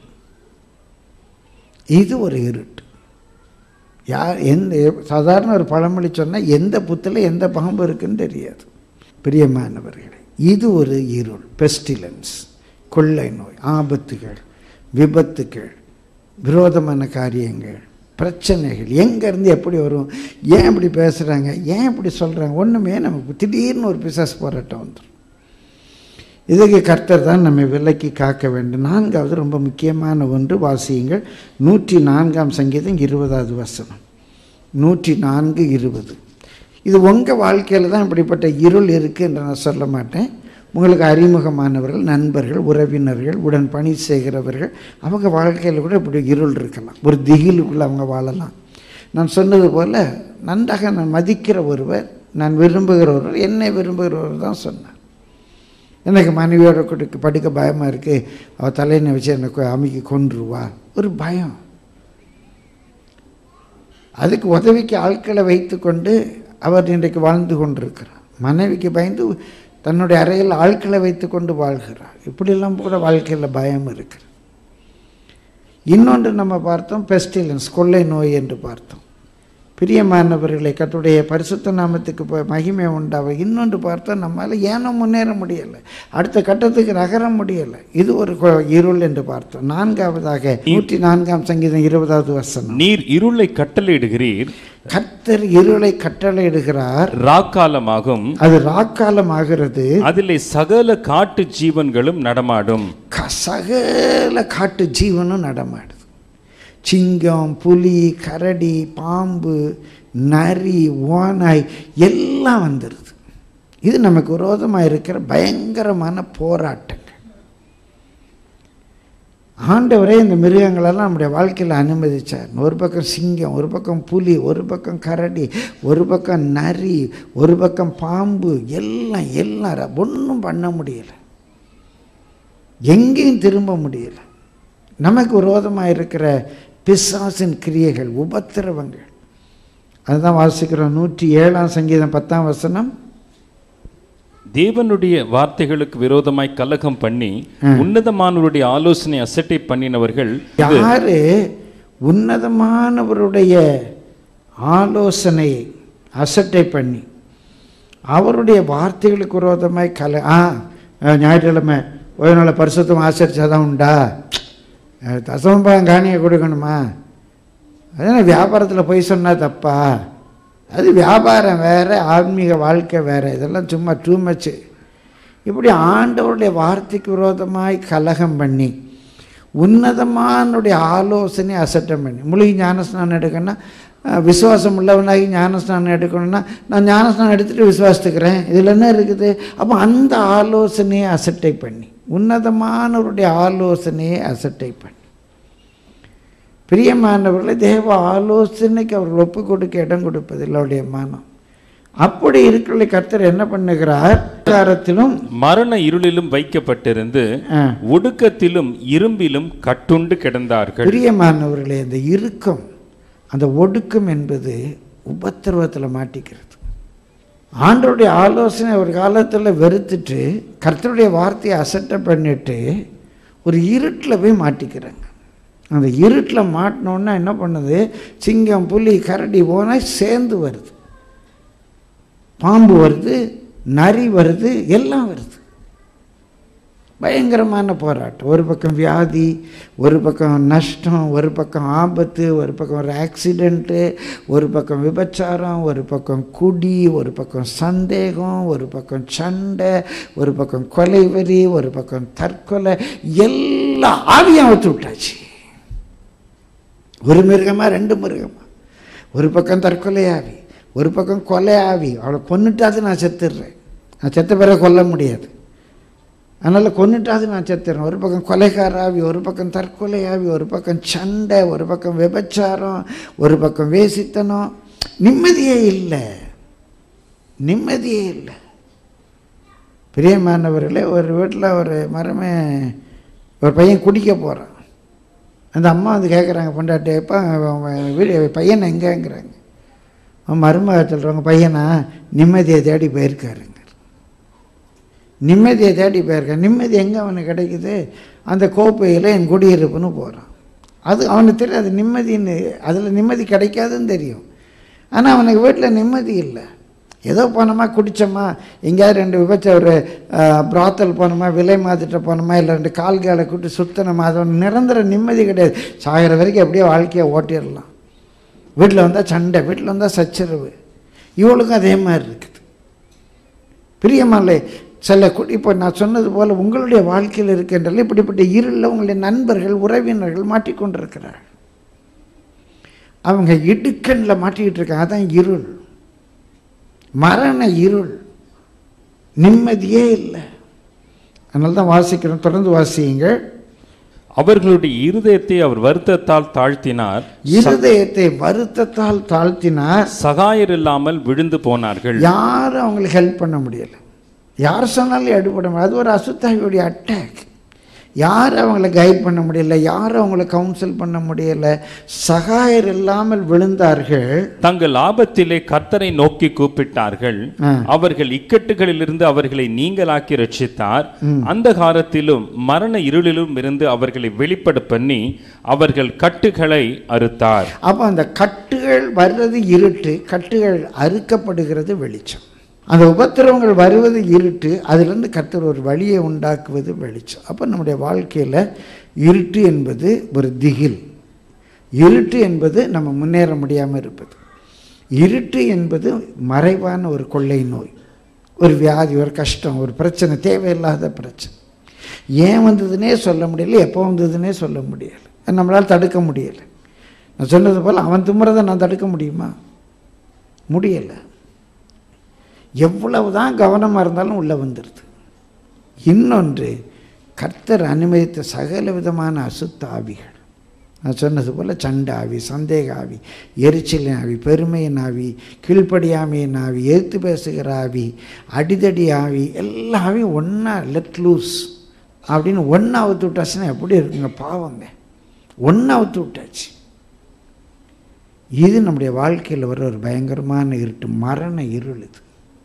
இது ஒரு இருட்டு யார் எந்த சாதாரண ஒரு பழமொழி சொன்னால் எந்த புத்தில் எந்த பாம்பு இருக்குன்னு தெரியாது பிரியமானவர்களே இது ஒரு இருள் பெஸ்டிலன்ஸ் கொள்ளை நோய் ஆபத்துகள் விபத்துகள் விரோதமான காரியங்கள் பிரச்சனைகள் எங்கேருந்து எப்படி வரும் ஏன் இப்படி பேசுகிறாங்க ஏன் இப்படி சொல்கிறாங்க ஒன்றுமே நமக்கு திடீர்னு ஒரு பிசாஸ் போராட்டம் வந்துடும் இதுக்கு கர்த்தர் தான் நம்மை விலக்கி காக்க வேண்டும் நான்காவது ரொம்ப முக்கியமான ஒன்று வாசியுங்கள் நூற்றி நான்காம் சங்கீதம் இருபதாவது வசனம் நூற்றி நான்கு இருபது இது உங்கள் வாழ்க்கையில் தான் இப்படிப்பட்ட இருள் இருக்குது என்று நான் சொல்ல மாட்டேன் உங்களுக்கு அறிமுகமானவர்கள் நண்பர்கள் உறவினர்கள் உடன் பணி செய்கிறவர்கள் அவங்க வாழ்க்கையில் கூட இப்படி இருள் இருக்கலாம் ஒரு திகிலுக்குள்ளே அவங்க வாழலாம் நான் சொன்னது போல் நன்றாக நான் மதிக்கிற ஒருவர் நான் விரும்புகிற ஒருவர் என்னை விரும்புகிறவர் தான் சொன்னார் எனக்கு மனைவியோட கொடுக்க படிக்க பயமாக இருக்குது அவள் தலையினை வச்சு எனக்கு அமைக்கி கொன்றுவா ஒரு பயம் அதுக்கு உதவிக்கு ஆட்களை வைத்துக்கொண்டு அவர் இன்றைக்கு வாழ்ந்து கொண்டிருக்கிறார் மனைவிக்கு பயந்து தன்னுடைய அறையில் ஆட்களை வைத்துக்கொண்டு வாழ்கிறார் இப்படியெல்லாம் கூட வாழ்க்கையில் பயம் இருக்குது இன்னொன்று நம்ம பார்த்தோம் பெஸ்டிலன்ஸ் கொள்ளை நோய் என்று பார்த்தோம் பிரியமானவர்களை கத்துடைய பரிசுத்த நாமத்துக்கு இப்போ மகிமை உண்டாவ இன்னொன்று பார்த்தா நம்மால் ஏனோ முன்னேற முடியலை அடுத்த கட்டத்துக்கு நகர முடியலை இது ஒரு கொ- இருள் என்று பார்த்தோம் நான்காவதாக நூற்றி நான்காம் சங்கீதம் இருபதாவது வசனம் நீர் இருளை கட்டளையிடுகிறீர் கர்த்தர் இருளை கட்டளையிடுகிறார் ராக்காலமாகும் அது ராக்காலம் ஆகிறது அதிலே சகல காட்டு ஜீவன்களும் நடமாடும் க- சகல காட்டு ஜீவனும் நடமாடுது சிங்கம் புலி கரடி பாம்பு நரி ஓநாய் எல்லாம் வந்துடுது இது நமக்கு விரோதமாக இருக்கிற பயங்கரமான போராட்டங்கள் ஆண்டவரே இந்த மிருகங்களெல்லாம் நம்முடைய வாழ்க்கையில் அனுமதிச்சார் ஒரு பக்கம் சிங்கம் ஒரு பக்கம் புலி ஒரு பக்கம் கரடி ஒரு பக்கம் நரி ஒரு பக்கம் பாம்பு எல்லாம் எல்லாம் ஒன்றும் பண்ண முடியலை எங்கேயும் திரும்ப முடியல நமக்கு விரோதமாக இருக்கிற பிசாசின் கிரியைகள் உபத்திரவங்கள் அதுதான் வாசிக்கிறோம் நூற்றி ஏழாம் சங்கீதம் பத்தாம் வசனம் தேவனுடைய வார்த்தைகளுக்கு விரோதமாய் கலகம் பண்ணி உன்னதமானவருடைய ஆலோசனை அசட்டை பண்ணினவர்கள் யாரு உன்னதமானவருடைய ஆலோசனையை அசட்டை பண்ணி அவருடைய வார்த்தைகளுக்கு விரோதமாய் கல ஆ அஹ், ஞாயிற்றுக்கிழமை ஒரு நாள் பரிசுத்தம் ஆசரிச்சாதான் உண்டா அஹ், தசமபாகம் காணியை கொடுக்கணுமா அதனால் வியாபாரத்தில் போய் சொன்னா தப்பா அது வியாபாரம் வேற ஆன்மீக வாழ்க்கை வேற இதெல்லாம் சும்மா டூ மச்சு இப்படி ஆண்டவருடைய வார்த்தைக்கு விரோதமாய் கலகம் பண்ணி உன்னதமானுடைய ஆலோசனை அசட்டம் பண்ணி மூலிகை ஞானஸ்நானம் எடுக்கணும்னா அஹ், விசுவாசம் உள்ளவனாகி ஞானஸ்நானம் எடுக்கணும்னா நான் ஞானஸ்நானம் எடுத்துகிட்டு விசுவாசித்துக்கிறேன் இதில் என்ன இருக்குது அப்போ அந்த ஆலோசனையை அசட்டை பண்ணி உன்னதமானவருடைய ஆலோசனையை அசட்டை பண்ணி பிரியமானவர்களை தேவ ஆலோசனைக்கு அவர்கள் ஒப்பு கொடுக்க இடம் கொடுப்பதில்லை அவருடைய மனம் அப்படி இருக்கிற கர்த்தர் என்ன பண்ணுகிறார் அதிகாரத்திலும் மரண இருளிலும் வைக்கப்பட்டிருந்து ஆ, ஒடுக்கத்திலும் இரும்பிலும் கட்டுண்டு கிடந்தார்கள் பிரியமானவர்களே அந்த இறுக்கம் அந்த ஒடுக்கம் என்பது உபத்திரவத்தில் மாட்டிக்கிறது ஆண்டவருடைய ஆலோசனை ஒரு காலத்தில் வெறுத்துட்டு கர்த்தருடைய வார்த்தையை அசட்டை பண்ணிட்டு ஒரு இருட்டில் போய் மாட்டிக்கிறாங்க அந்த இருட்டில் மாட்டினோன்னா என்ன பண்ணுது சிங்கம் புலி கரடி போனால் சேர்ந்து வருது பாம்பு வருது நரி வருது எல்லாம் வருது பயங்கரமான போராட்டம் ஒரு பக்கம் வியாதி ஒரு பக்கம் நஷ்டம் ஒரு பக்கம் ஆபத்து ஒரு பக்கம் ஒரு ஆக்சிடெண்ட்டு ஒரு பக்கம் விபச்சாரம் ஒரு பக்கம் குடி ஒரு பக்கம் சந்தேகம் ஒரு பக்கம் சண்டை ஒரு பக்கம் கொலைவெறி ஒரு பக்கம் தற்கொலை எல்லா ஆவியும் அவுத்து விட்டாச்சு ஒரு மிருகமா ரெண்டு மிருகமா ஒரு பக்கம் தற்கொலை ஆவி ஒரு பக்கம் கொலை ஆவி அவளை கொன்னுட்டாது நான் செத்துடுறேன் நான் செத்த பிறகு கொல்ல முடியாது அதனால் கொன்னுட்டாது நான் செத்துறேன் ஒரு பக்கம் கொலைகார ஆவி ஒரு பக்கம் தற்கொலை ஆவி ஒரு பக்கம் சண்டை ஒரு பக்கம் விபச்சாரம் ஒரு பக்கம் வேசித்தனம் நிம்மதியே இல்லை நிம்மதியே இல்லை பிரியமானவர்களே ஒரு வீட்டில் ஒரு மரமே ஒரு பையன் குடிக்க போகிறான் அந்த அம்மா வந்து கேட்குறாங்க பொண்டாட்டி எப்போ வீடு பையனை எங்கேங்கிறாங்க அவன் மருமக சொல்கிறவங்க பையனா நிம்மதியை தேடி போயிருக்காருங்க நிம்மதியை தேடி போயிருக்கான் நிம்மதி எங்கே அவனுக்கு கிடைக்குது அந்த கோப்பையில் என் குடியிருப்புன்னு போகிறான் அது அவனுக்கு தெரியும் அது நிம்மதின்னு அதில் நிம்மதி கிடைக்காதுன்னு தெரியும் ஆனால் அவனுக்கு வீட்டில் நிம்மதி இல்லை ஏதோ போனோமா குடித்தோமா எங்கேயாவது ரெண்டு விபச்ச ஒரு பிராத்தல் போனோமா விலை மாத்திட்ட போனோமா இல்லை ரெண்டு கால்காலை கூட்டி சுத்தணுமா அது ஒன்று நிரந்தர நிம்மதி கிடையாது சாகிற வரைக்கும் எப்படியோ வாழ்க்கையை ஓட்டிடலாம் வீட்டில் வந்தால் சண்டை வீட்டில் வந்தால் சச்சரவு இவளுக்கும் அதே மாதிரி இருக்குது பிரியமல்லை சில குடி இப்போ நான் சொன்னது போல் உங்களுடைய வாழ்க்கையில் இருக்கின்றன இப்படிப்பட்ட இருளில் உங்களுடைய நண்பர்கள் உறவினர்கள் மாட்டிக்கொண்டிருக்கிறார்கள் அவங்க இடுக்கண்ணில் மாட்டிக்கிட்டு இருக்காங்க அதான் இருள் மரண இருள் நிம்மதியே இல்லை அதனால தான் வாசிக்கிறோம் தொடர்ந்து வாசியுங்கள் அவர்களுடைய இருதயத்தை அவர் வருத்தத்தால் தாழ்த்தினார் இருதயத்தை வருத்தத்தால் தாழ்த்தினார் சகாயர் இல்லாமல் விழுந்து போனார்கள் யாரும் அவங்களுக்கு ஹெல்ப் பண்ண முடியல யார் சொன்னாலும் எடுபட முடியாது அது ஒரு அசுத்தாவியுடைய அட்டாக் யார் அவங்கள கைட் பண்ண முடியல யார் அவங்கள கவுன்சில் பண்ண முடியல சகாயர் இல்லாமல் விழுந்தார்கள் தங்கள் ஆபத்திலே கர்த்தரை நோக்கி கூப்பிட்டார்கள் ஆ. அவர்கள் இக்கட்டுகளிலிருந்து அவர்களை நீங்களாக்கி ரட்சித்தார் அந்த காலத்திலும் மரண இருளிலும் இருந்து அவர்களை வெளிப்பட பண்ணி அவர்கள் கட்டுகளை அறுத்தார் அப்போ அந்த கட்டுகள் வர்றது இருட்டு கட்டுகள் அறுக்கப்படுகிறது வெளிச்சம் அந்த உபத்திரவங்கள் வருவது இருட்டு அதிலிருந்து கர்த்தர் ஒரு வழியை உண்டாக்குவது வெளிச்சம் அப்போ நம்முடைய வாழ்க்கையில் இருட்டு என்பது ஒரு திகில் இருட்டு என்பது நம்ம முன்னேற முடியாமல் இருப்பது இருட்டு என்பது மறைவான ஒரு கொள்ளை நோய் ஒரு வியாதி ஒரு கஷ்டம் ஒரு பிரச்சனை தேவையில்லாத பிரச்சனை ஏன் வந்ததுன்னே சொல்ல முடியல எப்போ வந்ததுன்னே சொல்ல முடியலை நம்மளால் தடுக்க முடியலை நான் சொன்னது போல் அவன் தும்முறதை நான் தடுக்க முடியுமா முடியலை எவ்வளவு தான் கவனமாக இருந்தாலும் உள்ளே வந்துடுது இன்னொன்று கர்த்தர் அனுமதித்த சகல விதமான அசுத்த ஆவிகள் நான் சொன்னது போல் சண்டை ஆவி சந்தேக ஆவி எரிச்சலின் ஆவி பெருமையின் ஆவி கீழ்ப்படியாமையின் ஆவி எதிர்த்து பேசுகிற ஆவி அடிதடி ஆவி எல்லா ஆவியும் ஒன்றா லெட் லூஸ் அப்படின்னு ஒன்றா அவுத்து விட்டாச்சுன்னா எப்படி இருக்குங்க பாவங்க ஒன்றா அவுத்து விட்டாச்சு இது நம்முடைய வாழ்க்கையில் வர ஒரு பயங்கரமான இருட்டு மரண இருள் இது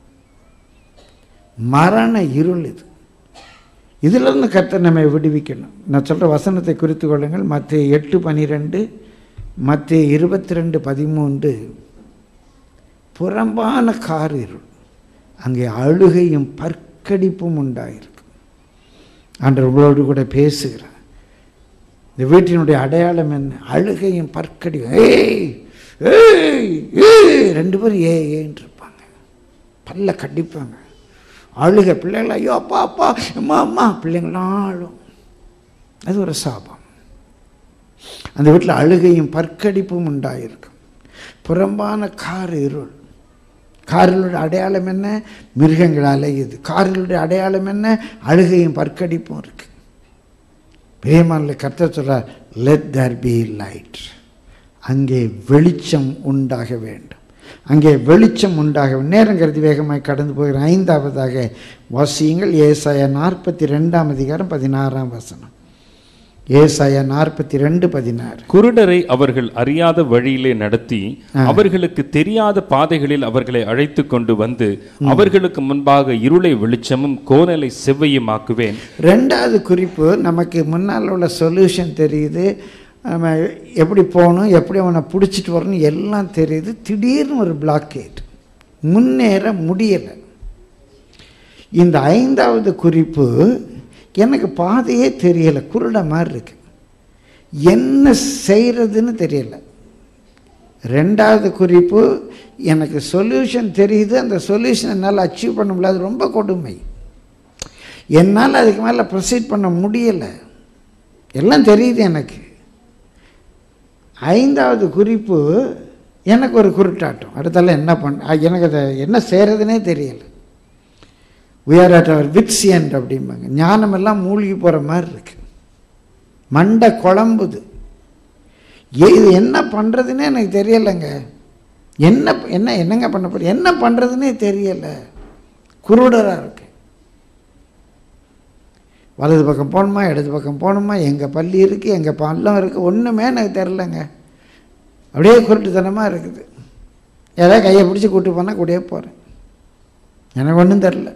மரண இருள் இது இதிலிருந்து கர்த்தர் நம்மை விடுவிக்கணும் நான் சொல்கிற வசனத்தை குறித்து கொள்ளுங்கள் மத்திய எட்டு பனிரெண்டு மத்திய இருபத்தி ரெண்டு பதிமூன்று புறம்பான கார் இருள் அங்கே அழுகையும் பற்கடிப்பும் உண்டாயிருக்கு ஆண்டவர் உங்களோடு கூட பேசுகிறார் இந்த வீட்டினுடைய அடையாளம் என்ன அழுகையும் பற்கடியும் ஏய் ஏய் ஏய் ரெண்டு பேரும் ஏ ஏன்னு இருப்பாங்க பல்ல கடிப்பாங்க அழுக பிள்ளைகள் ஐயோ அப்பா அப்பா அம்மா அம்மா பிள்ளைங்களாம் அழும் அது ஒரு சாபம் அந்த வீட்டில் அழுகையும் பற்கடிப்பும் உண்டாயிருக்கும் புறம்பான கார் இருள் கார்களுடைய அடையாளம் என்ன மிருகங்கள் அலையுது கார்களுடைய அடையாளம் என்ன அழுகையும் பற்கடிப்பும் இருக்கு பிரியமானில் கர்த்தர் சொல்றார் லெட் தேர் பி லைட் அங்கே வெளிச்சம் உண்டாக வேண்டும் அங்கே வெளிச்சம் உண்டாக வேண்டும். நேரம் கருதி வேகமாய் கடந்து போகிற ஐந்தாவதாக வாசியுங்கள் ஏசாயா நாற்பத்தி ரெண்டாம் அதிகாரம் பதினாறாம் வசனம் ஏசாயா நாற்பத்தி ரெண்டு பதினாறு குருடரை அவர்கள் அறியாத வழியிலே நடத்தி அவர்களுக்கு தெரியாத பாதைகளில் அவர்களை அழைத்து கொண்டு வந்து அவர்களுக்கு முன்பாக இருளை வெளிச்சமும் கோணலை செவ்வையுமாக்குவேன் ரெண்டாவது குறிப்பு நமக்கு முன்னால் உள்ள சொல்யூஷன் தெரியுது நம்ம எப்படி போகணும் எப்படி அவனை பிடிச்சிட்டு வரணும் எல்லாம் தெரியுது திடீர்னு ஒரு பிளாக்கேட் முன்னேற முடியலை இந்த ஐந்தாவது குறிப்பு எனக்கு பாதையே தெரியலை குருட மாதிரி இருக்கு என்ன செய்கிறதுன்னு தெரியல ரெண்டாவது குறிப்பு எனக்கு சொல்யூஷன் தெரியுது அந்த சொல்யூஷன் என்னால் அச்சீவ் பண்ண முடியல அது ரொம்ப கொடுமை என்னால் அதுக்கு மேலே ப்ரொசீட் பண்ண முடியலை எல்லாம் தெரியுது எனக்கு ஐந்தாவது குறிப்பு எனக்கு ஒரு குருட்டாட்டம் அடுத்தால என்ன பண்ண எனக்கு அதை என்ன செய்கிறதுனே தெரியலை we are at our wits end அப்படிம்பாங்க ஞானமெல்லாம் மூழ்கி போகிற மாதிரி இருக்கு மண்டை குழம்புது ஏ இது என்ன பண்ணுறதுன்னே எனக்கு தெரியலைங்க என்ன என்ன என்னங்க பண்ண போறீங்க என்ன பண்ணுறதுன்னே தெரியலை குருடராக இருக்கு வலது பக்கம் போகணுமா இடது பக்கம் போகணுமா எங்கள் பள்ளி இருக்குது எங்கள் பள்ளம் இருக்குது ஒன்றுமே எனக்கு தெரிலங்க அப்படியே குருட்டுத்தனமாக இருக்குது ஏதாவது கையை பிடிச்சி கூட்டு போனால் கூடயே போகிறேன் எனக்கு ஒன்றும் தெரில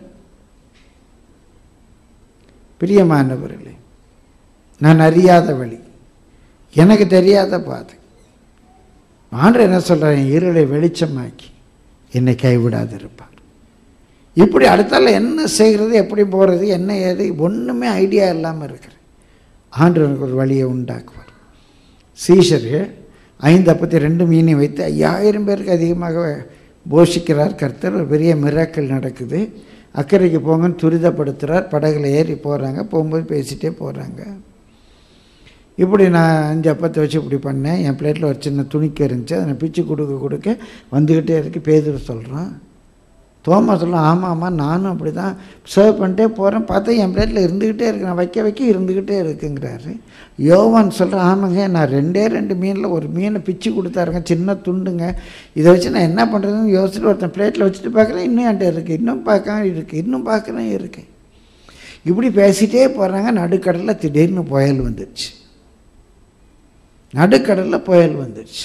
பிரியமானவர்களே நான் அறியாத வழி எனக்கு தெரியாத பாதை ஆண்டு என்ன சொல்கிறேன் இருளை வெளிச்சமாக்கி என்னை கைவிடாது இருப்பார் இப்படி அடுத்தால என்ன செய்கிறது எப்படி போகிறது என்ன ஏது ஒன்றுமே ஐடியா இல்லாமல் இருக்கிறேன் ஆண்டு எனக்கு ஒரு வழியை உண்டாக்குவார் சீஷர்கள் ஐந்து அப்பத்தி ரெண்டு மீனை வைத்து ஐயாயிரம் பேருக்கு அதிகமாக போஷிக்கிறார் கர்த்தர் ஒரு பெரிய மிராக்கள் நடக்குது அக்கறைக்கு போங்கன்னு துரிதப்படுத்துகிறார் படகுல ஏறி போகிறாங்க போகும்போது பேசிகிட்டே போகிறாங்க இப்படி நான் அஞ்சு அப்பத்தை வச்சு இப்படி பண்ணேன் என் பிளேட்டில் ஒரு சின்ன துணிக்கு இருந்துச்சு அதை நான் பிச்சு கொடுக்க கொடுக்க வந்துக்கிட்டே இருக்கு பேதுரு சொல்கிறான் தோமா சொல்கிறான் ஆமாம் ஆமாம் நானும் அப்படி தான் சர்வ் பண்ணிட்டே போகிறேன் பார்த்தா என் பிளேட்டில் இருந்துக்கிட்டே இருக்கு நான் வைக்க வைக்க இருந்துக்கிட்டே இருக்குங்கிறாரு யோவான் சொல்கிறேன் ஆமாங்க நான் ரெண்டே ரெண்டு மீனில் ஒரு மீனை பிச்சு கொடுத்தாருங்க சின்ன துண்டுங்க இதை வச்சு நான் என்ன பண்ணுறதுன்னு யோசிச்சுட்டு ஒருத்தன் பிளேட்டில் வச்சுட்டு பார்க்குறேன் இன்னும் என்கிட்ட இருக்குது இன்னும் பார்க்க இருக்குது இன்னும் பார்க்குறேன் இருக்கு இப்படி பேசிகிட்டே போகிறாங்க நடுக்கடலில் திடீர்னு புயல் வந்துடுச்சு நடுக்கடலில் புயல் வந்துடுச்சு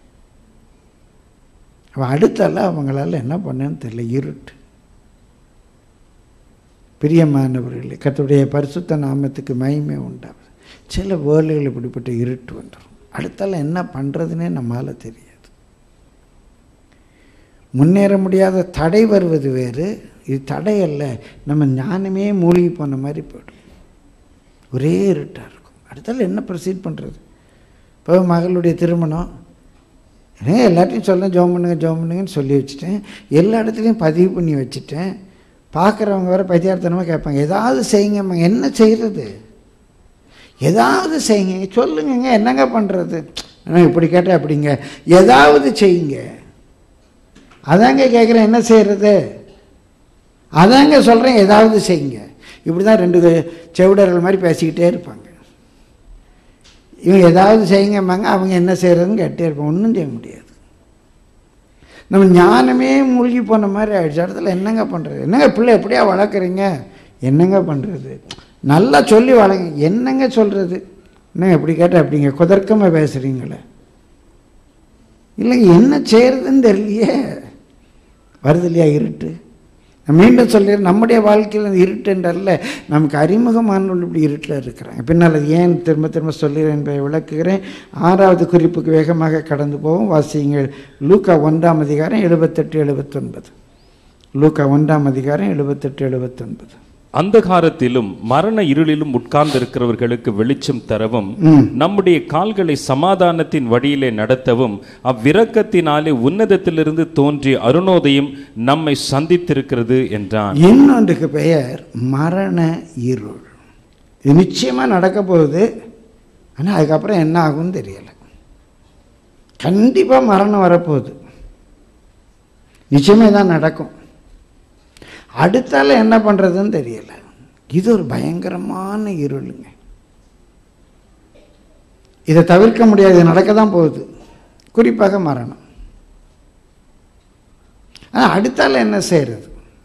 அவன் அடுத்தால அவங்களால என்ன பண்ணேன்னு தெரியல இருட்டு பிரியமானவர்களே கர்த்தருடைய பரிசுத்த நாமத்துக்கு மகிமை உண்டாகுது சில வேர்ல்டுகள் இப்படிப்பட்ட இருட்டு வந்துடும் அடுத்தால என்ன பண்ணுறதுனே நம்மளால் தெரியாது முன்னேற முடியாத தடை வருவது வேறு இது தடை அல்ல நம்ம ஞானமே மூழ்கி போன மாதிரி போயிடும் ஒரே இருட்டாக இருக்கும் அடுத்தால என்ன ப்ரொசீட் பண்ணுறது இப்போ மகளுடைய திருமணம் ஏன் எல்லாத்தையும் சொல்ல ஜோம் பண்ணுங்க ஜோம் பண்ணுங்கன்னு சொல்லி வச்சுட்டேன் எல்லா இடத்துலையும் பதிவு பண்ணி வச்சுட்டேன் பார்க்குறவங்க வேறு பைத்தியார்த்தனமாக கேட்பாங்க ஏதாவது செய்யுங்கம்மா என்ன செய்கிறது ஏதாவது செய்யுங்க சொல்லுங்கங்க என்னங்க பண்ணுறது ஆனால் இப்படி கேட்டால் அப்படிங்க ஏதாவது செய்யுங்க அதாங்க கேட்குறேன் என்ன செய்கிறது அதாங்க சொல்கிறேன் ஏதாவது செய்யுங்க இப்படி தான் ரெண்டு செவிடர்கள் மாதிரி பேசிக்கிட்டே இருப்பாங்க இவங்க ஏதாவது செய்யுங்கம்பாங்க அவங்க என்ன செய்கிறதுன்னு கேட்டே இருப்பாங்க ஒன்றும் செய்ய முடியாது நம்ம ஞானமே மூழ்கி போன மாதிரி ஆயிடுச்சு இடத்துல என்னங்க பண்ணுறது என்னங்க பிள்ளை எப்படியா வளர்க்குறீங்க என்னங்க பண்ணுறது நல்லா சொல்லி வளங்க என்னங்க சொல்கிறது என்னங்க எப்படி கேட்டால் அப்படிங்க குதர்க்கமாக பேசுகிறீங்களே இல்லைங்க என்ன செய்கிறதுன்னு தெரியலையே வருது இல்லையா இருட்டு நான் மீண்டும் சொல்கிறேன் நம்முடைய வாழ்க்கையில் அந்த இருட்டுன்றல்ல நமக்கு அறிமுகமானவர்கள் இப்படி இருட்டில் இருக்கிறாங்க பின்னால் அது ஏன் திரும்ப திரும்ப சொல்கிறேன் என்பதை விளக்குகிறேன் ஆறாவது குறிப்புக்கு வேகமாக கடந்து போவோம் வாசியுங்கள் லூக்கா ஒன்றாம் அதிகாரம் எழுபத்தெட்டு எழுபத்தொன்பது லூக்கா ஒன்றாம் அதிகாரம் எழுபத்தெட்டு எழுபத்தொன்பது அந்தகாரத்திலும் மரண இருளிலும் உட்கார்ந்திருக்கிறவர்களுக்கு வெளிச்சம் தரவும் நம்முடைய கால்களை சமாதானத்தின் வழியிலே நடத்தவும் அவ்விரக்கத்தினாலே உன்னதத்திலிருந்து தோன்றிய அருணோதயம் நம்மை சந்தித்திருக்கிறது என்றான் இன்னொன்றுக்கு பெயர் மரண இருள் இது நிச்சயமாக நடக்க போகுது ஆனால் அதுக்கப்புறம் என்ன ஆகும்னு தெரியலை கண்டிப்பாக மரணம் வரப்போகுது நிச்சயமே தான் நடக்கும் அடுத்தால என்ன பண்ணுறதுன்னு தெரியல இது ஒரு பயங்கரமான இருளுங்க இதை தவிர்க்க முடியாது இது நடக்க தான் போகுது குறிப்பாக மரணம் ஆனால் அடுத்தால என்ன செய்கிறது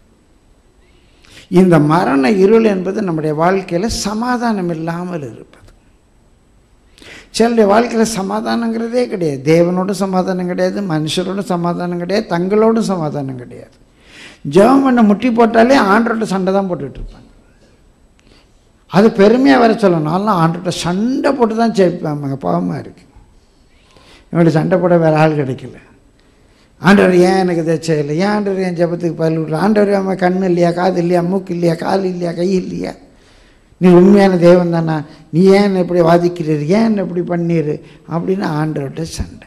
இந்த மரண இருள் என்பது நம்முடைய வாழ்க்கையில் சமாதானம் இல்லாமல் இருப்பது சிலருடைய வாழ்க்கையில் சமாதானங்கிறதே கிடையாது தேவனோடும் சமாதானம் கிடையாது மனுஷரோடும் சமாதானம் கிடையாது தங்களோடும் சமாதானம் கிடையாது ஜெபம் பண்ண முட்டி போட்டாலே ஆண்டரோட சண்டை தான் போட்டுட்டு இருப்பாங்க அது பெருமையாக வர சொல்லணும் நான்லாம் ஆண்டோட சண்டை போட்டு தான் ஜெயிப்பாங்க பாவமாக இருக்குது இவங்கள்ட்ட சண்டை போட வேறு ஆள் கிடைக்கல ஆண்டவர் ஏன் எனக்கு இதை செய்யலை ஏன் ஆண்டவர் என் ஜெபத்துக்கு பதில் விடல ஆண்டவர் அவன் கண்ணு இல்லையா காது இல்லையா மூக்கு இல்லையா கால் இல்லையா கை இல்லையா நீ உண்மையான தேவன் தானா நீ ஏன் என்னை இப்படி வாதிக்கிறீர் ஏன் என்னை இப்படி பண்ணீரு அப்படின்னு ஆண்டவர்கிட்ட சண்டை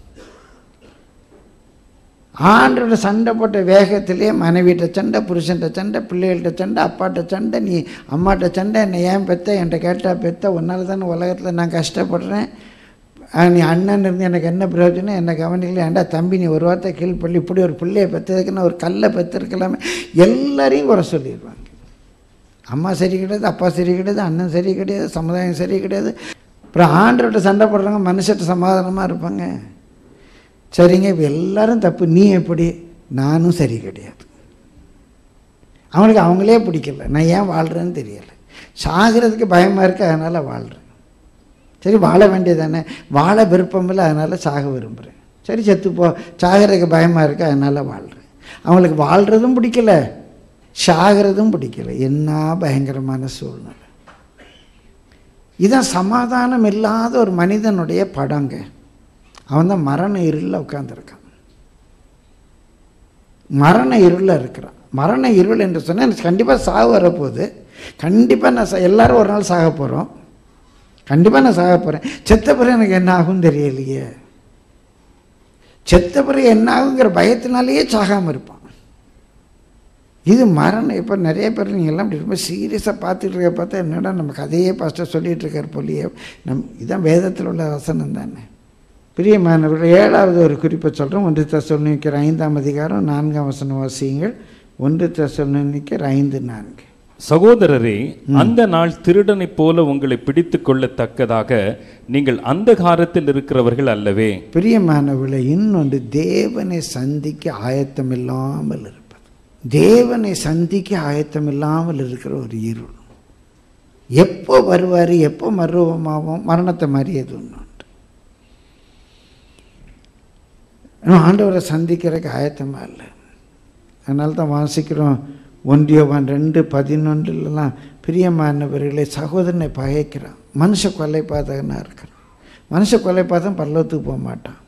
ஆண்டோட சண்டை போட்ட வேகத்திலே மனைவிட்ட சண்டை புருஷன்ட்ட சண்டை பிள்ளைகள்கிட்ட சண்டை அப்பாட்ட சண்டை நீ அம்மாட்ட சண்டை என்னை ஏன் பெத்த என்கிட்ட கேட்டால் பெத்த உன்னால தானே உலகத்தில் நான் கஷ்டப்படுறேன் ஆஹ் நீ அண்ணன் இருந்து எனக்கு என்ன பிரயோஜனம் என்ன கவனிக்கல ஏன்டா தம்பி நீ ஒரு வார்த்தை கீழ் பண்ணி இப்படி ஒரு பிள்ளையை பெற்றதுக்குன்னு ஒரு கல்லை பெற்றிருக்கலாமே எல்லாரையும் குறை சொல்லிடுவாங்க அம்மா சரி கிடையாது அப்பா சரி கிடையாது அண்ணன் சரி கிடையாது சமுதாயம் சரி கிடையாது அப்புறம் ஆண்டர்கிட்ட சண்டை போடுறவங்க மனுஷர்கிட்ட சமாதானமாக இருப்பாங்க சரிங்க இப்போ எல்லாரும் தப்பு நீ எப்படி நானும் சரி கிடையாது அவங்களுக்கு அவங்களே பிடிக்கல நான் ஏன் வாழ்கிறேன்னு தெரியலை சாகிறதுக்கு பயமாக இருக்கு அதனால் வாழ்கிறேன் சரி வாழ வேண்டியதானே வாழ விருப்பம் இல்லை அதனால் சாக விரும்புகிறேன் சரி செத்துப்போ சாகிறதுக்கு பயமாக இருக்கு அதனால் வாழ்கிறேன் அவங்களுக்கு வாழ்கிறதும் பிடிக்கல சாகிறதும் பிடிக்கல என்ன பயங்கரமான சூழ்நிலை இதான் சமாதானம் இல்லாத ஒரு மனிதனுடைய படங்க அவன் தான் மரண இருளில் உட்காந்துருக்கான் மரண இருளில் இருக்கிறான் மரண இருள் என்று சொன்னால் எனக்கு கண்டிப்பாக சாவு வரப்போகுது கண்டிப்பாக நான் சா- எல்லாரும் ஒரு நாள் சாக போகிறோம் கண்டிப்பாக நான் சாக போகிறேன் செத்த பிறகு எனக்கு என்ன ஆகும்னு தெரியலையே செத்த பிறகு என்ன ஆகுங்கிற பயத்தினாலேயே சாகாமல் இருப்பான் இது மரணம் இப்போ நிறைய பேர் நீங்கள் எல்லாம் இப்படி ரொம்ப சீரியஸாக பார்த்துட்டு இருக்க பார்த்தா என்னடா நம்ம கதையே பாஸ்டர் சொல்லிட்டு இருக்கார் போலியே நம் இதான் வேதத்தில் உள்ள வசனம் தானே பிரியமானவர்கள் ஏழாவது ஒரு குறிப்பை சொல்கிறோம் ஒன்று தசொல்லிக்கிற ஐந்தாம் அதிகாரம் நான்காம் வசனம் வாசியுங்கள் ஒன்று தசொல்லிக்கிற ஐந்து நான்கு சகோதரரே அந்த நாள் திருடனைப் போல உங்களை பிடித்துக் கொள்ளத்தக்கதாக நீங்கள் அந்தகாரத்தில் இருக்கிறவர்கள் அல்லவே பிரியமானவர்களை இன்னொன்று தேவனை சந்திக்க ஆயத்தம் இல்லாமல் இருப்பது தேவனை சந்திக்க ஆயத்தம் இல்லாமல் இருக்கிற ஒரு இருள் எப்போ வருவார் எப்போ மருவமாகும் மரணத்தை மாதிரி எது ஒன்று இன்னும் ஆண்டவரை சந்திக்கிறதுக்கு ஆயத்தமாக இல்லை அதனால தான் வாசிக்கிறோம் ஒன்றியவான் ரெண்டு பதினொன்றுலலாம் பிரியமானவர்களை சகோதரனை பகைக்கிறான் மனுஷ கொலை பாதகனாக இருக்கிறான் மனுஷ கொலை பாதகம் பரலோகத்துக்கு போக மாட்டான்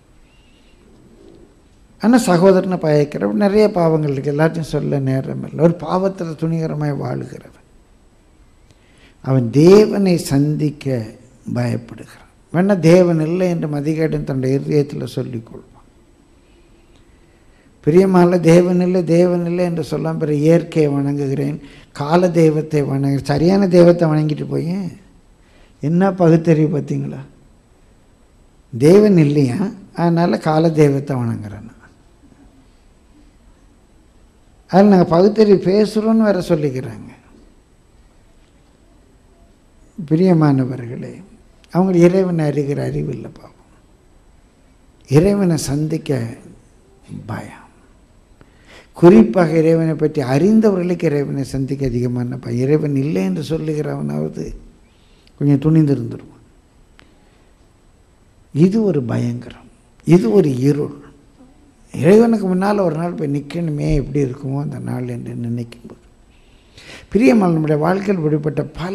ஆனால் சகோதரனை பகைக்கிற நிறைய பாவங்கள் இருக்குது எல்லாத்தையும் சொல்ல நேரம் இல்லை ஒரு பாவத்தில் துணிகரமாய் வாழுகிறவன் அவன் தேவனை சந்திக்க பயப்படுகிறான் வேணா தேவன் இல்லை என்று மதிகேடன் தன்னுடைய இருதயத்தில் சொல்லிக் கொள்வான் பிரியமால தேவன் இல்லை தேவன் இல்லை என்று சொல்லாம பிற இயற்கையை வணங்குகிறேன் கால தெய்வத்தை வணங்கு சரியான தெய்வத்தை வணங்கிட்டு போய் என்ன பகுத்தறிவு பார்த்தீங்களா தேவன் இல்லையா அதனால் கால தெய்வத்தை வணங்குறேன் நான். அதில் நாங்கள் பகுத்தறிவு பேசுகிறோன்னு வேற சொல்லிக்கிறாங்க பிரியமானவர்களே அவங்க இறைவனை அறிகிற அறிவு இல்லை பாவம் இறைவனை சந்திக்க பயம் குறிப்பாக இறைவனை பற்றி அறிந்தவர்களுக்கு இறைவனை சந்திக்க அதிகமான பயம் இறைவன் இல்லை என்று சொல்லுகிறவனாவது கொஞ்சம் துணிந்திருந்துருவான் இது ஒரு பயங்கரம் இது ஒரு இருள் இறைவனுக்கு முன்னால் ஒரு நாள் போய் நிற்கணுமே எப்படி இருக்குமோ அந்த நாள் என்று நினைக்கும்போது பிரியமல் நம்முடைய வாழ்க்கையில் விடுபட்ட பல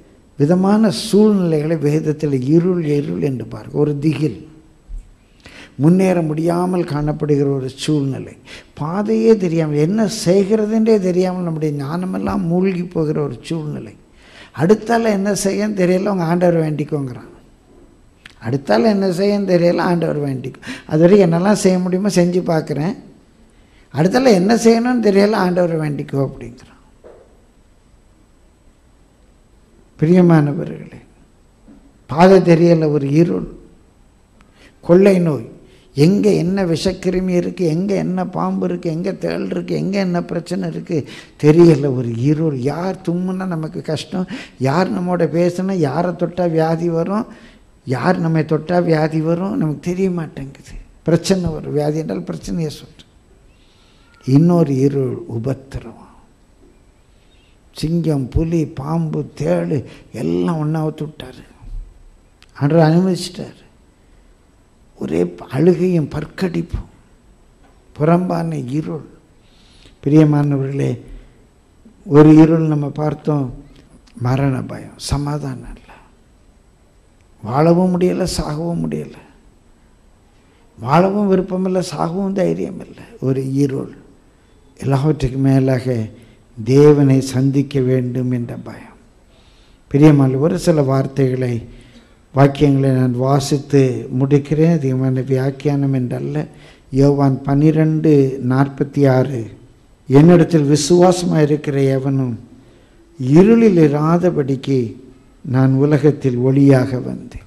விதமான சூழ்நிலைகளை வேதத்தில் இருள் இருள் என்று பார்க்க ஒரு திகில் முன்னேற முடியாமல் காணப்படுகிற ஒரு சூழ்நிலை பாதையே தெரியாமல் என்ன செய்கிறதுன்றே தெரியாமல் நம்முடைய ஞானமெல்லாம் மூழ்கி போகிற ஒரு சூழ்நிலை அடுத்தால என்ன செய்யன்னு தெரியல அவங்க ஆண்டவர் வேண்டிக்கோங்கிறான் அடுத்தால என்ன செய்யன்னு தெரியல ஆண்டவர் வேண்டிக்கும் அது வரைக்கும் என்னெல்லாம் செய்ய முடியுமோ செஞ்சு பார்க்குறேன் அடுத்தால என்ன செய்யணும்னு தெரியல ஆண்டவர் வேண்டிக்கோ அப்படிங்கிறான் பிரியமானவர்களே பாதை தெரியல ஒரு இருள் கொள்ளை நோய் எங்கே என்ன விஷக்கிருமி இருக்குது எங்கே என்ன பாம்பு இருக்குது எங்கே தேள் இருக்குது எங்கே என்ன பிரச்சனை இருக்குது தெரியல ஒரு இருள் யார் தும்முனா நமக்கு கஷ்டம் யார் நம்மோட பேசுனா யாரை தொட்டால் வியாதி வரும் யார் நம்மை தொட்டால் வியாதி வரும் நமக்கு தெரிய மாட்டேங்குது பிரச்சனை வரும் வியாதி என்றால் பிரச்சனையை சொல்கிறேன் இன்னொரு இருள் உபத்திரவம் சிங்கம் புலி பாம்பு தேள் எல்லாம் ஒன்றா ஊத்து விட்டாரு ஆண்டவர் அனுமதிச்சிட்டார் ஒரே அழுகையும் பற்கடிப்பும் புறம்பான இருள் பிரியமானவர்களே ஒரு இருள் நம்ம பார்த்தோம் மரண பயம் சமாதானம் இல்லை வாழவும் முடியலை சாகவும் முடியலை வாழவும் விருப்பமில்லை சாகவும் தைரியம் இல்லை ஒரு இருள் எல்லாவற்றுக்கும் மேலாக தேவனை சந்திக்க வேண்டும் என்ற பயம் பிரியமான ஒரு சில வார்த்தைகளை வாக்கியங்களை நான் வாசித்து முடிக்கிறேன் அதிகமான வியாக்கியானம் என்றல்ல யோவான் பன்னிரெண்டு நாற்பத்தி ஆறு என்னிடத்தில் விசுவாசமாக இருக்கிற எவனும் இருளில் இராதபடிக்கு நான் உலகத்தில் ஒளியாக வந்தேன்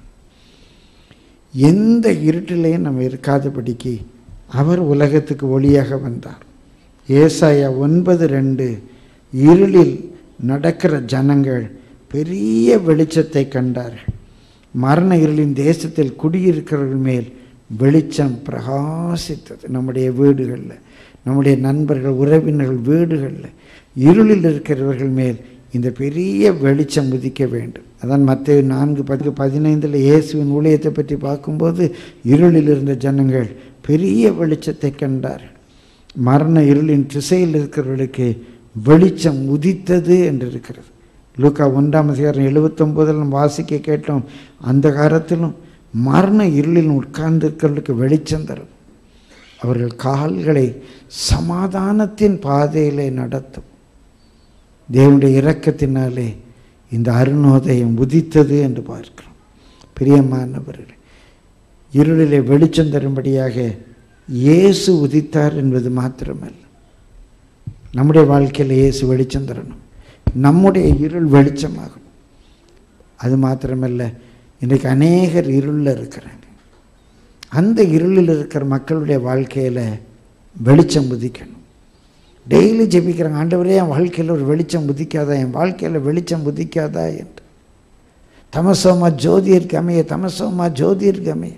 எந்த இருட்டிலையும் நம்ம இருக்காதபடிக்கு அவர் உலகத்துக்கு ஒளியாக வந்தார் ஏசாயா ஒன்பது ரெண்டு இருளில் நடக்கிற ஜனங்கள் பெரிய வெளிச்சத்தை கண்டார்கள் மரண இருளின் தேசத்தில் குடியிருக்கிறவர்கள் மேல் வெளிச்சம் பிரகாசித்தது நம்முடைய வீடுகளில் நம்முடைய நண்பர்கள் உறவினர்கள் வீடுகளில் இருளில் இருக்கிறவர்கள் மேல் இந்த பெரிய வெளிச்சம் உதிக்க வேண்டும் அதான் மற்ற நான்கு பத்து பதினைந்தில் இயேசுவின் ஊழியத்தை பற்றி பார்க்கும்போது இருளில் இருந்த ஜனங்கள் பெரிய வெளிச்சத்தை கண்டார்கள் மரண இருளின் திசையில் இருக்கிறவர்களுக்கு வெளிச்சம் உதித்தது என்று இருக்கிறது லூக்கா ஒன்றாம் அதிகாரம் எழுபத்தொம்போதில் நம்ம வாசிக்க கேட்டோம் அந்த காலத்திலும் மரண இருளில் உட்கார்ந்திருக்கிறவர்களுக்கு வெளிச்சம் தரும் அவர்கள் கால்களை சமாதானத்தின் பாதையிலே நடத்தும் தேவனுடைய இரக்கத்தினாலே இந்த அருணோதயம் உதித்தது என்று பார்க்கிறோம் பிரியமானவர்களே இருளிலே வெளிச்சம் தரும்படியாக இயேசு உதித்தார் என்பது மாத்திரமல்ல நம்முடைய வாழ்க்கையில் இயேசு வெளிச்சம் தரணும் நம்முடைய இருள் வெளிச்சமாகும் அது மாத்திரமல்ல இன்றைக்கு அநேகர் இருளில் இருக்கிறாங்க அந்த இருளில் இருக்கிற மக்களுடைய வாழ்க்கையில் வெளிச்சம் உதிக்கணும் டெய்லி ஜெபிக்கிறாங்க ஆண்டவரே என் வாழ்க்கையில் ஒரு வெளிச்சம் உதிக்காதா என் வாழ்க்கையில் வெளிச்சம் உதிக்காதா என்று தமசோமா ஜோதியிற்கு அமைய தமசோமா ஜோதியிற்கு அமைய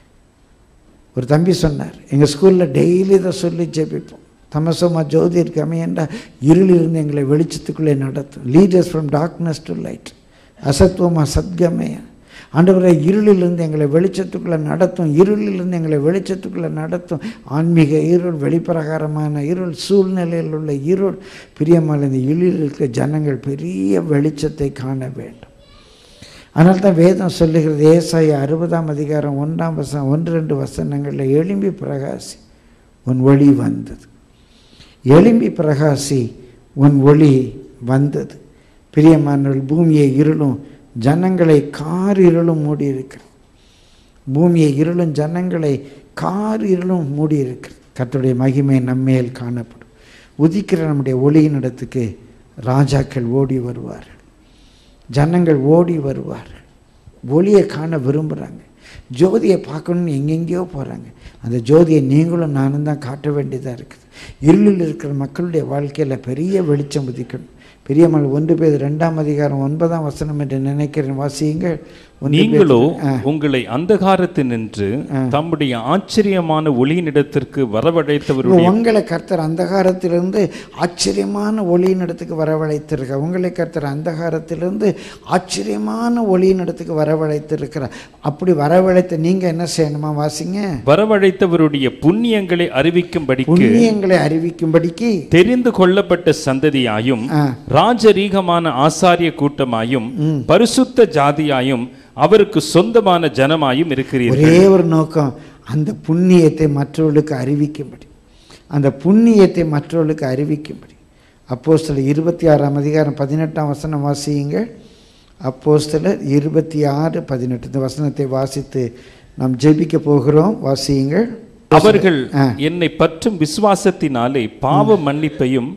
ஒரு தம்பி சொன்னார் எங்கள் ஸ்கூலில் டெய்லி இதை சொல்லி ஜெபிப்போம் தமசோமா ஜோதியிற்கு அமையண்டா இருளிலிருந்து எங்களை வெளிச்சத்துக்குள்ளே நடத்தும் lead us from darkness to light அசத்துவமா சத்கமய ஆண்டவரை இருளிலிருந்து எங்களை வெளிச்சத்துக்குள்ளே நடத்தும் இருளிலிருந்து எங்களை வெளிச்சத்துக்குள்ளே நடத்தும் ஆன்மீக இருள் வெளிப்பிரகாரமான இருள் சூழ்நிலையில் உள்ள இருள் பிரியமான இந்த இருளில் இருக்க ஜனங்கள் பெரிய வெளிச்சத்தை காண வேண்டும் அதனால தான் வேதம் சொல்லுகிறது ஏசாய அறுபதாம் அதிகாரம் ஒன்றாம் வசனம் ஒன்று ரெண்டு வசனங்களில் எழும்பி பிரகாசி உன் ஒளி வந்தது எழும்பி பிரகாசி உன் ஒளி வந்தது பிரியமானவர்கள் பூமியை இருளும் ஜனங்களை கார் இருளும் மூடி இருக்கிறது பூமியை இருளும் ஜனங்களை கார் இருளும் மூடி இருக்கிறது கர்த்தருடைய மகிமை நம்மேல் காணப்படும் உதிக்கிற நம்முடைய ஒளியின் இடத்துக்கு ராஜாக்கள் ஓடி வருவார்கள் ஜனங்கள் ஓடி வருவார்கள் ஒளியை காண விரும்புகிறாங்க ஜோதியை பார்க்கணுன்னு எங்கெங்கேயோ போகிறாங்க அந்த ஜோதியை நீங்களும் நானும் தான் காட்ட வேண்டியதாக இருக்குது இருளில் இருக்கிற மக்களுடைய வாழ்க்கையில் பெரிய வெளிச்சம் உதிக்கணும் பெரியமல் ஒன்று பேர் ரெண்டாம் அதிகாரம் ஒன்பதாம் வசனம் என்று நினைக்கிறேன் வாசியுங்கள் ஒன்று நீங்களோ பேதுரு- ஆ. உங்களை அந்தகாரத்தில் நின்று தம்முடைய ஆச்சரியமான ஒளியினிடத்திற்கு வரவழைத்தவருடைய உங்களை கர்த்தர் அந்தகாரத்திலிருந்து ஆச்சரியமான ஒளியின் இடத்துக்கு வரவழைத்திருக்க உங்களை கர்த்தர் அந்தகாரத்திலிருந்து ஆச்சரியமான ஒளியின் இடத்துக்கு வரவழைத்திருக்கிறார் அப்படி வரவழைத்த நீங்க என்ன செய்யணுமா வாசிங்க வரவழைத்தவருடைய புண்ணியங்களை அறிவிக்கும்படிக்கு புண்ணியங்களை அறிவிக்கும்படிக்கு தெரிந்து கொள்ளப்பட்ட சந்ததியாயும் ஆ, ராஜரீகமான ஆசாரிய கூட்டமாயும் பரிசுத்த ஜாதியாயும் அவருக்கு சொந்தமான ஜனமாயும் இருக்கிறீர்கள் ஒரே ஒரு நோக்கம் அந்த புண்ணியத்தை மற்றவர்களுக்கு அறிவிக்கும்படி அந்த புண்ணியத்தை மற்றவர்களுக்கு அறிவிக்கும்படி அப்போஸ்தலர் இருபத்தி ஆறாம் அதிகாரம் பதினெட்டாம் வசனம் வாசியுங்கள் அப்போஸ்தலர் இருபத்தி ஆறு பதினெட்டு இந்த வசனத்தை வாசித்து நாம் ஜெபிக்க போகிறோம் வாசியுங்கள் அவர்கள் ஆ. என்னை பற்றும் விசுவாசத்தினாலே பாவ மன்னிப்பையும்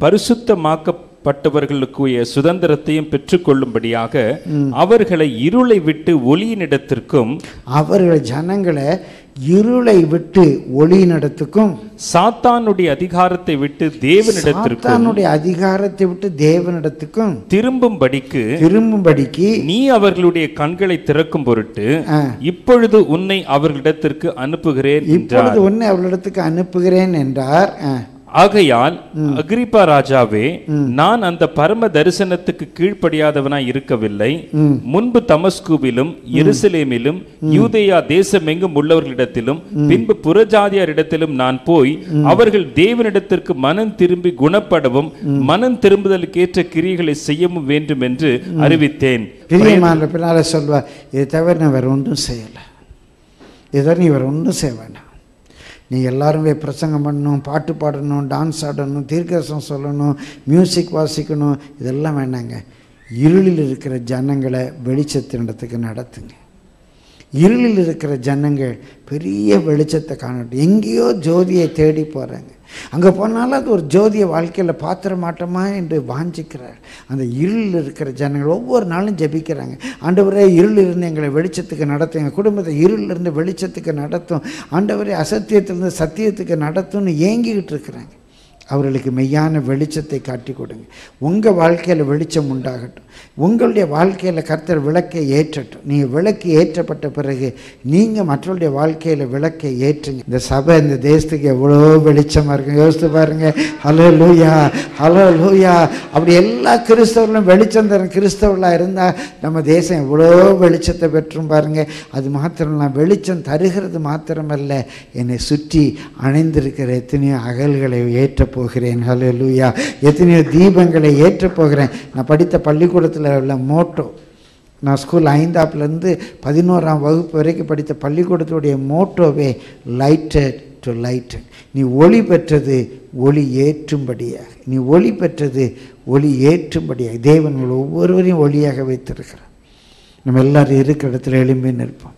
பரிசுத்தமாக்கப்பட்டவர்களுக்குரிய சுதந்திரத்தையும் பெற்றுக்கொள்ளும்படியாக அவர்களை இருளை விட்டு ஒளியினிடத்திற்கும் அவர்கள் ஜனங்களை இருளை விட்டு ஒளியினிடத்துக்கும் சாத்தானுடைய அதிகாரத்தை விட்டு தேவனிடத்திற்கும் சாத்தானுடைய அதிகாரத்தை விட்டு தேவனிடத்துக்கும் திரும்பும்படிக்கு திரும்பும்படிக்கு நீ அவர்களுடைய கண்களை திறக்கும் பொருட்டு ஆ. இப்பொழுது உன்னை அவர்களிடத்திற்கு அனுப்புகிறேன் என்றார் இப்பொழுது உன்னை அவளிடத்துக்கு அனுப்புகிறேன் என்றார் ஆ. ஆகையால் அகிரிப்பா ராஜாவே நான் அந்த பரம தரிசனத்துக்கு கீழ்ப்படியாதவனாய் இருக்கவில்லை முன்பு தமஸ்குவிலும் எருசலேமிலும் யூதேயா தேசமெங்கும் உள்ளவர்களிடத்திலும் பின்பு புறஜாதியாரிடத்திலும் நான் போய் அவர்கள் தேவனிடத்திற்கு மனம் திரும்பி குணப்படவும் மனம் திரும்புதலுக்கேற்ற கிரியைகளை செய்யவும் வேண்டும் என்று அறிவித்தேன் பிரியமான பின்னால சொல்வார் இதை தவிர நான் வேற ஒன்றும் செய்யலை இதை நீ வேற ஒன்றும் செய்ய வேண்டாம் நீ எல்லாரும் போய் பிரசங்கம் பண்ணணும் பாட்டு பாடணும் டான்ஸ் ஆடணும் தீர்க்கதரிசனம் சொல்லணும் மியூசிக் வாசிக்கணும் இதெல்லாம் வேண்டாங்க இருளில் இருக்கிற ஜனங்களை வெளிச்சத்தினிடத்துக்கு நடத்துங்க இருளில் இருக்கிற ஜனங்கள் பெரிய வெளிச்சத்தை காணட்டும் எங்கேயோ ஜோதியை தேடி போகிறாங்க அங்கே போனாலும் அது ஒரு ஜோதியை வாழ்க்கையில் பாத்திர மாட்டோமா என்று வாஞ்சிக்கிறார் அந்த இருளில் இருக்கிற ஜனங்கள் ஒவ்வொரு நாளும் ஜெபிக்கிறாங்க ஆண்டவரே இருளில் இருந்து எங்களை வெளிச்சத்துக்கு நடத்தும் எங்கள் குடும்பத்தை இருளில் இருந்து வெளிச்சத்துக்கு நடத்தும் ஆண்டவரே அசத்தியத்திலிருந்து சத்தியத்துக்கு நடத்தும்னு ஏங்கிக்கிட்டு இருக்கிறாங்க அவர்களுக்கு மெய்யான வெளிச்சத்தை காட்டி கொடுங்க உங்கள் வாழ்க்கையில் வெளிச்சம் உண்டாகட்டும் உங்களுடைய வாழ்க்கையில் கர்த்தர் விளக்கை ஏற்றட்டும் நீங்கள் விளக்கு ஏற்றப்பட்ட பிறகு நீங்கள் மற்றவருடைய வாழ்க்கையில் விளக்கை ஏற்றுங்க இந்த சபை இந்த தேசத்துக்கு எவ்வளோ வெளிச்சமாக இருக்கும் யோசித்து பாருங்க ஹலோ லூயா ஹலோ லூயா அப்படி எல்லா கிறிஸ்தவர்களும் வெளிச்சம் தரும் கிறிஸ்தவர்களாக இருந்தால் நம்ம தேசம் எவ்வளோ வெளிச்சத்தை பெற்றும் பாருங்க அது மாத்திரம் நான் வெளிச்சம் தருகிறது மாத்திரமல்ல என்னை சுற்றி அணைந்திருக்கிற எத்தனையோ அகல்களை ஏற்றப் போகிறேன் ஹலோ லூயா எத்தனையோ தீபங்களை ஏற்றப் போகிறேன் நான் படித்த பள்ளிக்கூடத்தில் உள்ள மோட்டோ நான் ஸ்கூல் ஐந்தாப்புலேருந்து பதினோராம் வகுப்பு வரைக்கும் படித்த பள்ளிக்கூடத்துடைய மோட்டோவே லைட்டட் டு லைட்டட் நீ ஒளி பெற்றது ஒளி ஏற்றும்படியாக நீ ஒளி பெற்றது ஒளி ஏற்றும்படியாக தேவன் உங்களை ஒவ்வொருவரையும் ஒளியாக வைத்திருக்கிறார் நம்ம எல்லாரும் இருக்கிற இடத்துல எழும்பி நிற்போம்